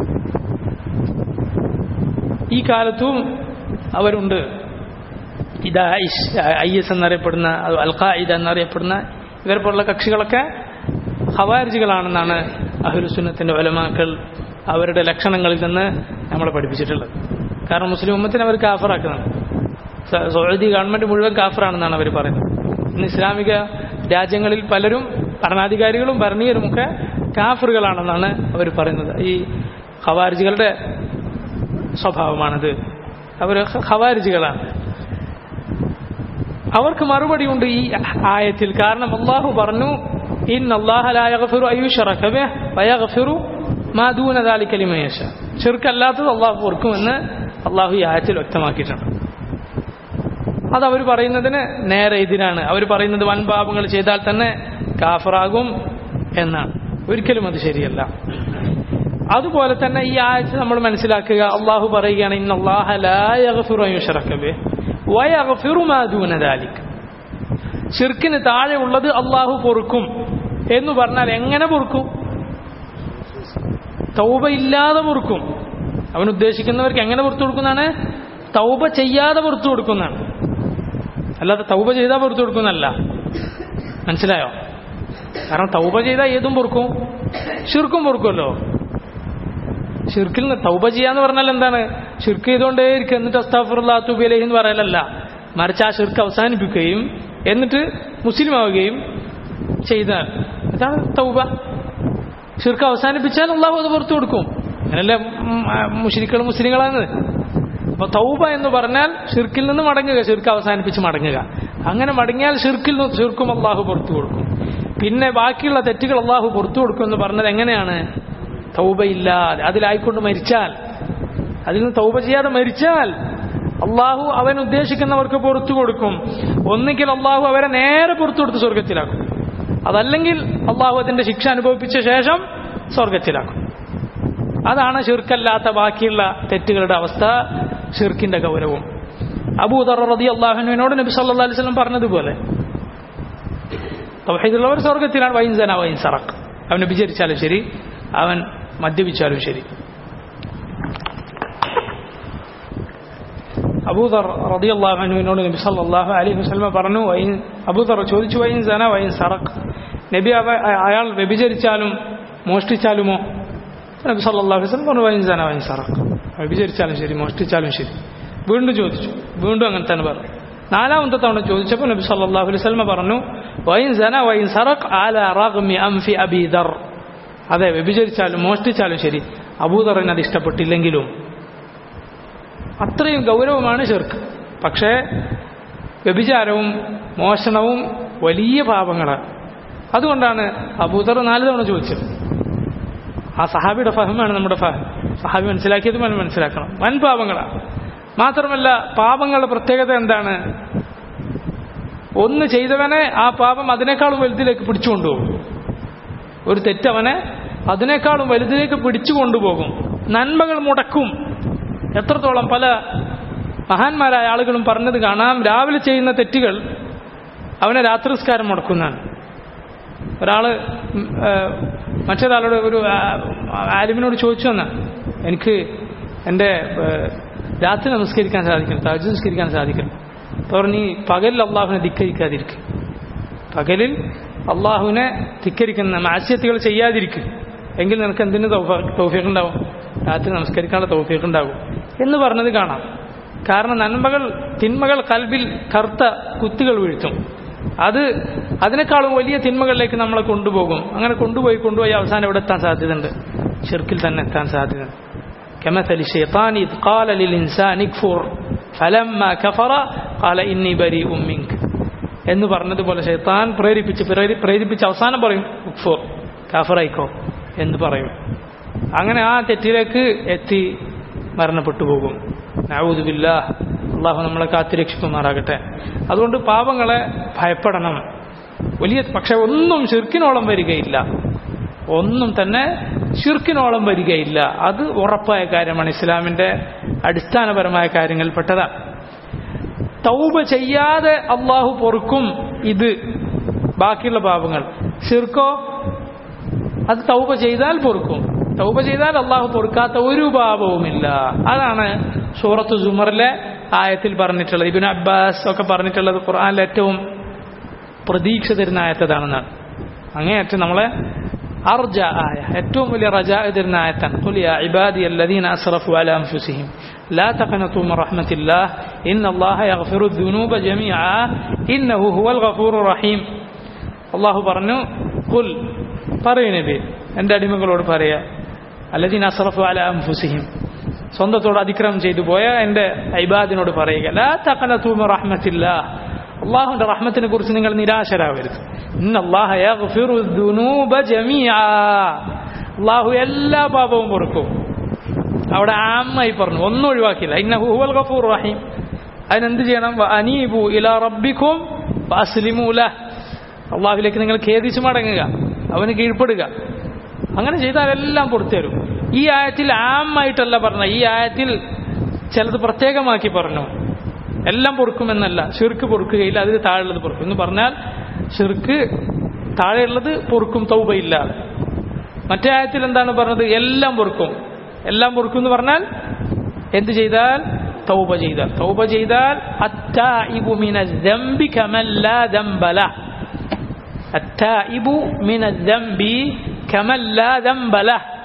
ഈ കാലത്തും അവരുണ്ട് ഇത് ഐ എസ് എന്നറിയപ്പെടുന്ന അൽ ഖായിദ എന്നറിയപ്പെടുന്ന ഇവരെ പോലുള്ള കക്ഷികളൊക്കെ ഖവാരിജികളാണെന്നാണ് അഹുലുസുന്നത്തിൻ്റെ ഒലമാക്കൾ അവരുടെ ലക്ഷണങ്ങളിൽ നിന്ന് നമ്മളെ പഠിപ്പിച്ചിട്ടുള്ളത് കാരണം മുസ്ലിം ഉമ്മത്തിനെ അവർ കാഫറാക്കുന്നത് സ- സൗദി ഗവൺമെൻറ് മുഴുവൻ കാഫറാണെന്നാണ് അവർ പറയുന്നത് ഇന്ന് ഇസ്ലാമിക രാജ്യങ്ങളിൽ പലരും ഭരണാധികാരികളും ഭരണീയരുമൊക്കെ കാഫറുകളാണെന്നാണ് അവർ പറയുന്നത് ഈ ഖവാരിജികളുടെ സ്വഭാവമാണിത് അവർ ഖവാരിജികളാണ് അവർക്ക് മറുപടിയുണ്ട് ഈ ആയത്തിൽ കാരണം അള്ളാഹു പറഞ്ഞു ഇൻ അള്ളാഹു അയ്യുഷറു മാദൂന ദാലിക്കലിമേശ ചെറുക്കല്ലാത്തത് അള്ളാഹു ഓർക്കുമെന്ന് അള്ളാഹു ഈ ആയത്തിൽ വ്യക്തമാക്കിയിട്ടുണ്ട് അത് അവർ പറയുന്നതിന് നേരെ എതിരാണ് അവർ പറയുന്നത് വൻ പാപങ്ങൾ ചെയ്താൽ തന്നെ കാഫറാകും എന്നാണ് ഒരിക്കലും അത് ശരിയല്ല അതുപോലെ തന്നെ ഈ ആഴ്ച നമ്മൾ മനസ്സിലാക്കുക അള്ളാഹു പറയുകയാണ് ഇന്ന് അള്ളാഹുലിക് ഷിർക്കിന് താഴെ ഉള്ളത് അള്ളാഹു പൊറുക്കും എന്ന് പറഞ്ഞാൽ എങ്ങനെ പൊറുക്കും തൗബ ഇല്ലാതെ പൊറുക്കും അവൻ ഉദ്ദേശിക്കുന്നവർക്ക് എങ്ങനെ പുറത്തു കൊടുക്കുന്നതാണ് തൗബ ചെയ്യാതെ പുറത്തു കൊടുക്കുന്നതാണ് അല്ലാതെ തൗബ ചെയ്താൽ പുറത്തു കൊടുക്കുന്നല്ല മനസ്സിലായോ കാരണം തൗബ ചെയ്താൽ ഏതും പൊറുക്കും ഷിർക്കും പൊറുക്കുമല്ലോ ഷിർക്കിൽ നിന്ന് തൗബ ചെയ്യാന്ന് പറഞ്ഞാൽ എന്താണ് ഷിർക്ക് ചെയ്തുകൊണ്ടേ ഇരിക്കുക എന്നിട്ട് അസ്താഫുറുല്ലാ തുബിലഹി എന്ന് പറയലല്ല മറിച്ച് ആ ഷിർക്ക് അവസാനിപ്പിക്കുകയും എന്നിട്ട് മുസ്ലിം ആവുകയും ചെയ്താൽ അതാണ് തൗബ ഷിർക്ക് അവസാനിപ്പിച്ചാൽ അള്ളാഹു അത് പുറത്തു കൊടുക്കും അങ്ങനല്ലേ മുസ്ലിക്കൾ മുസ്ലിങ്ങളാണ് അപ്പൊ തൗബ എന്ന് പറഞ്ഞാൽ ഷിർക്കിൽ നിന്ന് മടങ്ങുക ഷിർക്ക് അവസാനിപ്പിച്ച് മടങ്ങുക അങ്ങനെ മടങ്ങിയാൽ ഷിർക്കിൽ നിന്ന് ഷിർക്കും അള്ളാഹു പുറത്തു കൊടുക്കും പിന്നെ ബാക്കിയുള്ള തെറ്റുകൾ അള്ളാഹു പുറത്തു കൊടുക്കും എന്ന് പറഞ്ഞത് എങ്ങനെയാണ് തൗബയില്ലാതെ അതിലായിക്കൊണ്ട് മരിച്ചാൽ അതിൽ നിന്ന് തൗബ ചെയ്യാതെ മരിച്ചാൽ അള്ളാഹു അവൻ ഉദ്ദേശിക്കുന്നവർക്ക് പുറത്തു കൊടുക്കും ഒന്നുകിൽ അള്ളാഹു അവരെ നേരെ പുറത്തു കൊടുത്ത് സ്വർഗത്തിലാക്കും അതല്ലെങ്കിൽ അള്ളാഹു അതിന്റെ ശിക്ഷ അനുഭവിപ്പിച്ച ശേഷം സ്വർഗത്തിലാക്കും അതാണ് ഷിർക്കല്ലാത്ത ബാക്കിയുള്ള തെറ്റുകളുടെ അവസ്ഥ ഷിർക്കിന്റെ ഗൗരവം അബൂദർ റതി അള്ളാഹുവിനോട് നബി സല്ലാ അലൈഹി സ്വലം പറഞ്ഞതുപോലെ തൗഹീദുള്ളവർ സ്വർഗത്തിലാണ് വൈൻസന വൈൻ സറക്ക് അവൻ വിചരിച്ചാലും ശരി അവൻ മദ്യപിച്ചാലും ശരി അബൂദർ റതി അള്ളാഹുവിനോട് നബി സല്ലാഹു അലൈഹി വസ്ലമ പറഞ്ഞു വൈൻ അബൂദർ ചോദിച്ചു വൈൻ സന വൈൻ സറക്ക് നബി അവ അയാൾ വ്യഭിചരിച്ചാലും മോഷ്ടിച്ചാലുമോ നബി സല്ലാഹു വസ്ലം പറഞ്ഞു വൈൻ സന വൈൻ സറക്ക് വ്യഭിചരിച്ചാലും ശരി മോഷ്ടിച്ചാലും ശരി വീണ്ടും ചോദിച്ചു വീണ്ടും അങ്ങനെ തന്നെ പറഞ്ഞു നാലാമത്തെ തവണ ചോദിച്ചപ്പോൾ നബി സല്ലാഹു അലൈഹി സ്വലമ പറഞ്ഞു വൈൻ സന വൈൻ സറഖ് ആല റഗ്മി അംഫി അബീദർ അതെ വ്യഭിചരിച്ചാലും മോഷ്ടിച്ചാലും ശരി അബൂദറിന് അത് ഇഷ്ടപ്പെട്ടില്ലെങ്കിലും അത്രയും ഗൗരവമാണ് ചെർക്ക് പക്ഷേ വ്യഭിചാരവും മോഷണവും വലിയ പാപങ്ങളാണ് അതുകൊണ്ടാണ് അബൂദർ നാല് തവണ ചോദിച്ചത് ആ സഹാബിയുടെ ഫഹമാണ് നമ്മുടെ ഫഹം സഹാബി മനസ്സിലാക്കിയത് നമ്മൾ മനസ്സിലാക്കണം വൻ പാപങ്ങളാണ് മാത്രമല്ല പാപങ്ങളുടെ പ്രത്യേകത എന്താണ് ഒന്ന് ചെയ്തവനെ ആ പാപം അതിനേക്കാളും വലുതിലേക്ക് പിടിച്ചു കൊണ്ടുപോകും ഒരു തെറ്റവനെ അതിനേക്കാളും വലുതിലേക്ക് പിടിച്ചു കൊണ്ടുപോകും നന്മകൾ മുടക്കും എത്രത്തോളം പല മഹാന്മാരായ ആളുകളും പറഞ്ഞത് കാണാം രാവിലെ ചെയ്യുന്ന തെറ്റുകൾ അവനെ രാത്രിസ്കാരം മുടക്കുന്നതാണ് ഒരാള് മറ്റൊരാളോട് ഒരു ആലിമിനോട് ചോദിച്ചു വന്ന എനിക്ക് എൻ്റെ രാത്രി നമസ്കരിക്കാൻ സാധിക്കണം തജ് നമസ്കരിക്കാൻ സാധിക്കണം അപ്പോൾ നീ പകലിൽ അള്ളാഹുവിനെ ധിക്കരിക്കാതിരിക്കും പകലിൽ അള്ളാഹുവിനെ ധിക്കരിക്കുന്ന മാസ്യത്തുകൾ ചെയ്യാതിരിക്കും എങ്കിൽ നിനക്ക് എന്തിനു തൗഫീഖ് ഉണ്ടാവും രാത്രി നമസ്കരിക്കാനുള്ള തൗഫീഖ് ഉണ്ടാകും എന്ന് പറഞ്ഞത് കാണാം കാരണം നന്മകൾ തിന്മകൾ കൽബിൽ കറുത്ത കുത്തുകൾ വീഴ്ത്തും അത് അതിനേക്കാളും വലിയ തിന്മകളിലേക്ക് നമ്മളെ കൊണ്ടുപോകും അങ്ങനെ കൊണ്ടുപോയി കൊണ്ടുപോയി അവസാനം എവിടെ എത്താൻ സാധ്യതയുണ്ട് ഷിർക്കിൽ തന്നെ എത്താൻ സാധ്യതയുണ്ട് كمثل الشيطان إذ قال للإنسان اكفر فلما كفر قال إني بريء منك എന്ന് പറഞ്ഞതുപോലെ ഷെയ്ത്താൻ പ്രേരിപ്പിച്ച് പ്രേരിപ്പിച്ച് അവസാനം പറയും ഉക്ഫോർ കാഫറായിക്കോ എന്ന് പറയും അങ്ങനെ ആ തെറ്റിലേക്ക് എത്തി മരണപ്പെട്ടു പോകും നാവൂതുബില്ല അള്ളാഹു നമ്മളെ കാത്തിരക്ഷിക്കുമാറാകട്ടെ അതുകൊണ്ട് പാപങ്ങളെ ഭയപ്പെടണം വലിയ പക്ഷെ ഒന്നും ഷിർക്കിനോളം വരികയില്ല ഒന്നും തന്നെ ഷിർക്കിനോളം വരികയില്ല അത് ഉറപ്പായ കാര്യമാണ് ഇസ്ലാമിന്റെ അടിസ്ഥാനപരമായ കാര്യങ്ങളിൽപ്പെട്ടതാണ് തൗബ ചെയ്യാതെ അള്ളാഹു പൊറുക്കും ഇത് ബാക്കിയുള്ള പാപങ്ങൾ ഷിർക്കോ അത് തൗബ ചെയ്താൽ പൊറുക്കും തൗബ ചെയ്താൽ അള്ളാഹു പൊറുക്കാത്ത ഒരു പാപവുമില്ല അതാണ് സൂറത്ത് സുമറിലെ ആയത്തിൽ പറഞ്ഞിട്ടുള്ളത് ഇബിൻ അബ്ബാസ് ഒക്കെ പറഞ്ഞിട്ടുള്ളത് ഖുർആാനിലെ ഏറ്റവും പ്രതീക്ഷ തരുന്ന ആയത്തതാണെന്നാണ് അങ്ങേയറ്റം നമ്മളെ അർജ ആയ ഏറ്റവും വലിയ റജാ തരുന്ന ആയത്താണ് قل يا عبادي الذين اسرفوا على انفسهم لا تقنطوا من رحمة الله إن الله يغفر الذنوب جميعا إنه هو الغفور الرحيم അള്ളാഹു പറഞ്ഞു കുൽ പറയൂ നബി എൻ്റെ അടിമകളോട് പറയാ അല്ലദീൻ അസ്റഫു അല അംഫുസിഹിം സ്വന്തത്തോട് അതിക്രമം ചെയ്തു പോയ എൻ്റെ ഐബാദിനോട് പറയുക ലാ തഖനതു മിർ റഹ്മത്തില്ലാഹ് അള്ളാഹുവിന്റെ റഹ്മത്തിനെ കുറിച്ച് നിങ്ങൾ നിരാശരാകരുത് ഇന്ന അല്ലാഹ യഗ്ഫിറു ദുനൂബ ജമീഅ അള്ളാഹു എല്ലാ പാപവും പൊറുക്കും അവിടെ ആമായി പറഞ്ഞു ഒന്നും ഒഴിവാക്കില്ല ഇന്നഹു ഹുവൽ ഗഫൂർ റഹീം അതിനെന്ത് ചെയ്യണം വ അനീബു ഇലാ റബ്ബിക്കും വഅസ്ലിമു ലഹ് അള്ളാഹുലേക്ക് നിങ്ങൾ ഖേദിച്ച് മടങ്ങുക അവന് കീഴ്പ്പെടുക അങ്ങനെ ചെയ്താൽ എല്ലാം പുറത്തു തരും ഈ ആയത്തിൽ ആമായിട്ടല്ല പറഞ്ഞ ഈ ആയത്തിൽ ചിലത് പ്രത്യേകമാക്കി പറഞ്ഞു എല്ലാം പൊറുക്കുമെന്നല്ല ഷിർക്ക് പൊറുക്കുകയില്ല അതിന് താഴെയുള്ളത് പൊറുക്കും എന്ന് പറഞ്ഞാൽ ഷിർക്ക് താഴെയുള്ളത് പൊറുക്കും തൗബയില്ലാതെ മറ്റേ ആയത്തിൽ എന്താണ് പറഞ്ഞത് എല്ലാം പൊറുക്കും എല്ലാം പൊറുക്കും എന്ന് പറഞ്ഞാൽ എന്ത് ചെയ്താൽ തൗബ ചെയ്താൽ തൗബ ചെയ്താൽ അത്താഇബു മിന ദംബി കമല്ലാ ദംബല അത്താഇബു മിന ദംബി കമല്ലാ ദംബല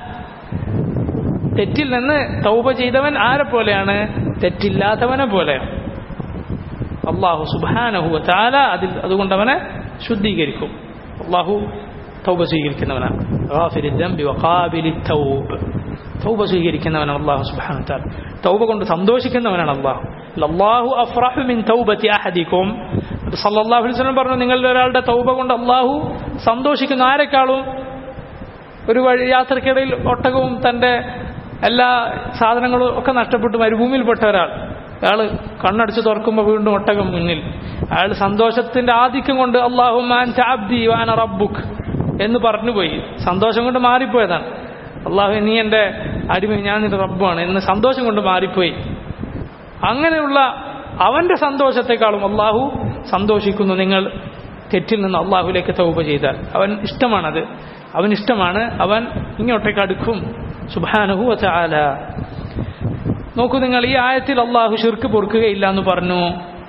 തെറ്റിൽ നിന്ന് തൗബ ചെയ്തവൻ ആരെ പോലെയാണ് തെറ്റില്ലാത്തവനെ പോലെയാണ് അള്ളാഹു സുബാനഹു താല അതിൽ അതുകൊണ്ട് അവനെ ശുദ്ധീകരിക്കും അള്ളാഹു തൗബ സ്വീകരിക്കുന്നവനാണ് ഗാഫിരി ദംബി വഖാബിലി തൗബ് തൗബ സ്വീകരിക്കുന്നവനാണ് അള്ളാഹു സുബാന താല തൗബ കൊണ്ട് സന്തോഷിക്കുന്നവനാണ് അള്ളാഹു അള്ളാഹു അഫ്റഹു മിൻ തൗബത്തി അഹദിക്കും സല്ലല്ലാഹു അലൈഹി വസല്ലം പറഞ്ഞു നിങ്ങളുടെ ഒരാളുടെ തൗബ കൊണ്ട് അള്ളാഹു സന്തോഷിക്കുന്ന ആരെക്കാളും ഒരു വഴി യാത്രക്കിടയിൽ ഒട്ടകവും തൻ്റെ എല്ലാ സാധനങ്ങളും ഒക്കെ നഷ്ടപ്പെട്ട് മരുഭൂമിയിൽപ്പെട്ട ഒരാൾ അയാൾ കണ്ണടിച്ച് തുറക്കുമ്പോൾ വീണ്ടും ഒട്ടകം മുന്നിൽ അയാൾ സന്തോഷത്തിന്റെ ആധിക്യം കൊണ്ട് അള്ളാഹു മാൻ ചാബ്ദി വാന റബ്ബുക്ക് എന്ന് പറഞ്ഞുപോയി സന്തോഷം കൊണ്ട് മാറിപ്പോയതാണ് അള്ളാഹു നീ എൻ്റെ അടിമ ഞാൻ നിന്റെ റബ്ബാണ് എന്ന് സന്തോഷം കൊണ്ട് മാറിപ്പോയി അങ്ങനെയുള്ള അവന്റെ സന്തോഷത്തെക്കാളും അള്ളാഹു സന്തോഷിക്കുന്നു നിങ്ങൾ തെറ്റിൽ നിന്ന് അള്ളാഹുലേക്ക് തൗബ ചെയ്താൽ അവൻ ഇഷ്ടമാണത് അവൻ ഇഷ്ടമാണ് അവൻ ഇങ്ങോട്ടേക്ക് അടുക്കും സുബാനഹു ചാല നോക്കൂ നിങ്ങൾ ഈ ആയത്തിൽ അള്ളാഹു ഷിർക്ക് പൊറുക്കുകയില്ല എന്ന് പറഞ്ഞു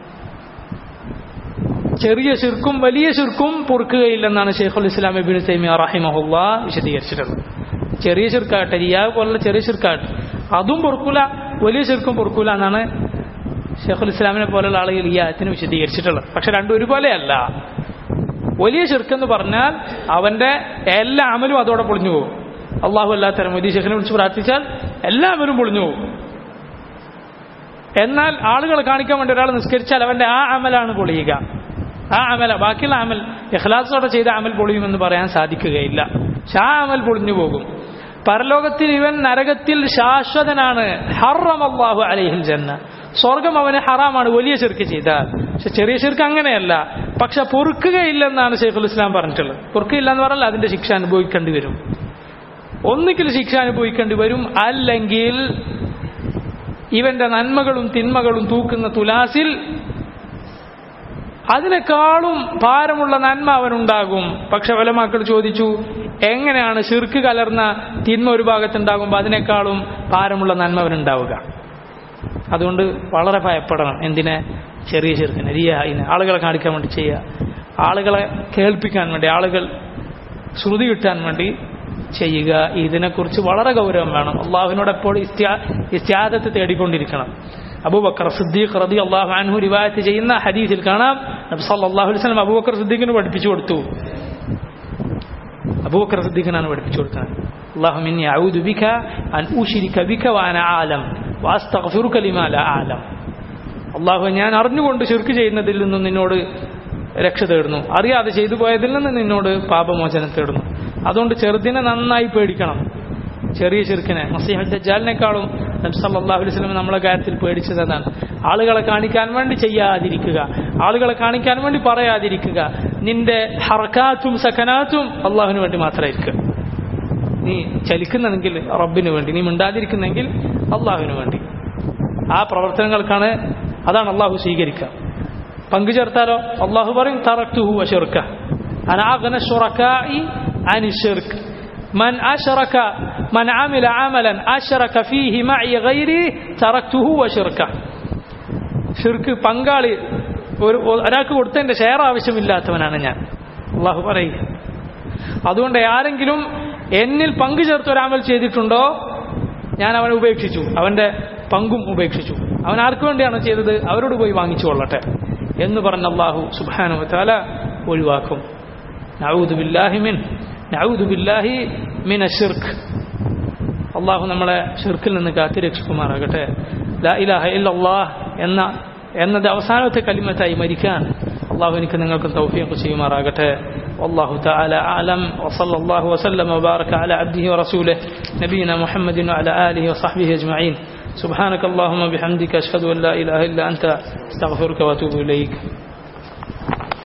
ചെറിയ ശിർക്കും വലിയ ശിർക്കും പൊറുക്കുകയില്ലെന്നാണ് ഷെയ്ഖുൽ ഇസ്ലാം ഇബിൻ തൈമിയ റഹിമഹുല്ല വിശദീകരിച്ചിട്ടുള്ളത് ചെറിയ ശിർക്കാട്ടെ റിയാവ് പോലുള്ള ചെറിയ ശിർക്കാട്ടെ അതും പൊറുക്കൂല വലിയ ശിർക്കും പൊറുക്കൂല എന്നാണ് ഷെയ്ഖുൽ ഇസ്ലാമിനെ പോലുള്ള ആളുകൾ ഈ ആയത്തിന് വിശദീകരിച്ചിട്ടുള്ളത് പക്ഷെ രണ്ടും ഒരുപോലെയല്ല വലിയ ശിർക്കെന്ന് പറഞ്ഞാൽ അവന്റെ എല്ലാ അമലും അതോടെ പൊളിഞ്ഞു പോകും അള്ളാഹു അല്ലാത്തരം മോദി ഷെഖിനെ വിളിച്ച് പ്രാർത്ഥിച്ചാൽ എല്ലാ അമലും പൊളിഞ്ഞു പോകും എന്നാൽ ആളുകളെ കാണിക്കാൻ വേണ്ടി ഒരാൾ നിസ്കരിച്ചാൽ അവന്റെ ആ അമലാണ് പൊളിയുക ആ അമല ബാക്കിയുള്ള അമൽ ഇഖ്ലാസോടെ ചെയ്ത അമൽ പൊളിയുമെന്ന് പറയാൻ സാധിക്കുകയില്ല പക്ഷെ ആ അമൽ പൊളിഞ്ഞു പോകും പരലോകത്തിൽ ഇവൻ നരകത്തിൽ ശാശ്വതനാണ് ഹറം അള്ളാഹു അലൈഹിൽ ജന്ന സ്വർഗം അവന് ഹറാമാണ് വലിയ ചെറുക്ക് ചെയ്താൽ പക്ഷെ ചെറിയ ചെറുക്ക് അങ്ങനെയല്ല പക്ഷെ പൊറുക്കുകയില്ലെന്നാണ് ഷെയ്ഖുൽ ഇസ്ലാം പറഞ്ഞിട്ടുള്ളത് പൊറുക്കയില്ല എന്ന് പറഞ്ഞാൽ അതിന്റെ ശിക്ഷ അനുഭവിക്കേണ്ടി വരും ഒന്നുകിൽ ശിക്ഷ അനുഭവിക്കേണ്ടി വരും അല്ലെങ്കിൽ ഇവന്റെ നന്മകളും തിന്മകളും തൂക്കുന്ന തുലാസിൽ അതിനേക്കാളും ഭാരമുള്ള നന്മ അവനുണ്ടാകും പക്ഷെ വലമാക്കൾ ചോദിച്ചു എങ്ങനെയാണ് ശിർക്ക് കലർന്ന തിന്മ ഒരു ഭാഗത്തുണ്ടാകുമ്പോൾ അതിനേക്കാളും ഭാരമുള്ള നന്മ അവനുണ്ടാവുക അതുകൊണ്ട് വളരെ ഭയപ്പെടണം എന്തിനെ ചെറിയ ചെറുക്കിനെ റിയായിന് ആളുകളെ കാണിക്കാൻ വേണ്ടി ചെയ്യുക ആളുകളെ കേൾപ്പിക്കാൻ വേണ്ടി ആളുകൾ ശ്രുതി കിട്ടാൻ വേണ്ടി ചെയ്യുക ഇതിനെക്കുറിച്ച് വളരെ ഗൗരവം വേണം അള്ളാഹുവിനോട് എപ്പോഴും ഇസ്ത്യാദത്ത് തേടിക്കൊണ്ടിരിക്കണം അബൂബക്കർ സിദ്ദീഖ് റതി അള്ളാഹു അൻഹു റിവായത്ത് ചെയ്യുന്ന ഹദീസിൽ കാണാം നബി സല്ലല്ലാഹു അലൈഹി വസല്ലം അബൂബക്കർ സിദ്ദീഖിന് പഠിപ്പിച്ചു കൊടുത്തു അബൂബക്കർ സിദ്ദീഖിനാണ് പഠിപ്പിച്ചു കൊടുക്കുന്നത് അള്ളാഹു മിന്നി അഊദു ബിക അൻ ഉശ്രിക ബിക വഅന ആലം വഅസ്തഗ്ഫിറുക ലിമാ ലാ ആലം അള്ളാഹു ഞാൻ അറിഞ്ഞുകൊണ്ട് ശിർക്ക് ചെയ്യുന്നതിൽ നിന്നും നിന്നോട് രക്ഷ തേടുന്നു അറിയാതെ ചെയ്തു പോയതിൽ നിന്ന് നിന്നോട് പാപമോചനം തേടുന്നു അതുകൊണ്ട് ചെറുതിനെ നന്നായി പേടിക്കണം ചെറിയ ചെറുക്കിനെ മസീഹദ്ദാലിനേക്കാളും നബ്സല്ലാഹു അലൈഹി സ്വലം നമ്മളെ കാര്യത്തിൽ പേടിച്ചത് അതാണ് ആളുകളെ കാണിക്കാൻ വേണ്ടി ചെയ്യാതിരിക്കുക ആളുകളെ കാണിക്കാൻ വേണ്ടി പറയാതിരിക്കുക നിന്റെ ഹർക്കാത്തും സക്കനാത്തും അള്ളാഹുവിന് വേണ്ടി മാത്രമായിരിക്കുക നീ ചലിക്കുന്നെങ്കിൽ റബ്ബിന് വേണ്ടി നീ മിണ്ടാതിരിക്കുന്നെങ്കിൽ അള്ളാഹുവിന് വേണ്ടി ആ പ്രവർത്തനങ്ങൾക്കാണ് അതാണ് അള്ളാഹു സ്വീകരിക്കുക പങ്കു ചേർത്താലോ അള്ളാഹു പറയും തറക്തുഹു അഷുർക്ക അനാഗന ഷുറക്കായി അനിഷിർക്ക് من أشرك من عمل عملا أشرك فيه معي غيري تركته وشركه ഷിർക്ക് പങ്കാളി ഒരു ഒരാൾക്ക് കൊടുത്തതിന്റെ ഷെയർ ആവശ്യമില്ലാത്തവനാണ് ഞാൻ അള്ളാഹു പറയുക അതുകൊണ്ട് ആരെങ്കിലും എന്നിൽ പങ്കു ചേർത്ത് ഒരാമൽ ചെയ്തിട്ടുണ്ടോ ഞാൻ അവനെ ഉപേക്ഷിച്ചു അവന്റെ പങ്കും ഉപേക്ഷിച്ചു അവൻ ആർക്കു വേണ്ടിയാണ് ചെയ്തത് അവരോട് പോയി വാങ്ങിച്ചു കൊള്ളട്ടെ എന്ന് പറഞ്ഞ അള്ളാഹു സുബാനു താല ഒഴിവാക്കും നഊദു ബില്ലാഹി മിൻ നഊദു ബില്ലാഹി മിൻ അഷിർക്ക് അള്ളാഹു നമ്മളെ ഷിർക്കിൽ നിന്ന് കാത്തിരക്ഷിക്കുമാറാകട്ടെ ലാ ഇലാഹ ഇല്ലല്ലാഹ് എന്ന എന്നത് അവസാനത്തെ കലിമത്തായി മരിക്കാൻ അള്ളാഹു എനിക്ക് നിങ്ങൾക്ക് തൗഫീഖ് ചെയ്യുമാറാകട്ടെ والله تعالى أعلم وصلى الله وسلم وبارك على عبده ورسوله نبينا محمد وعلى آله وصحبه أجمعين سبحانك اللهم بحمدك أشهد أن لا إله إلا أنت استغفرك وأتوب إليك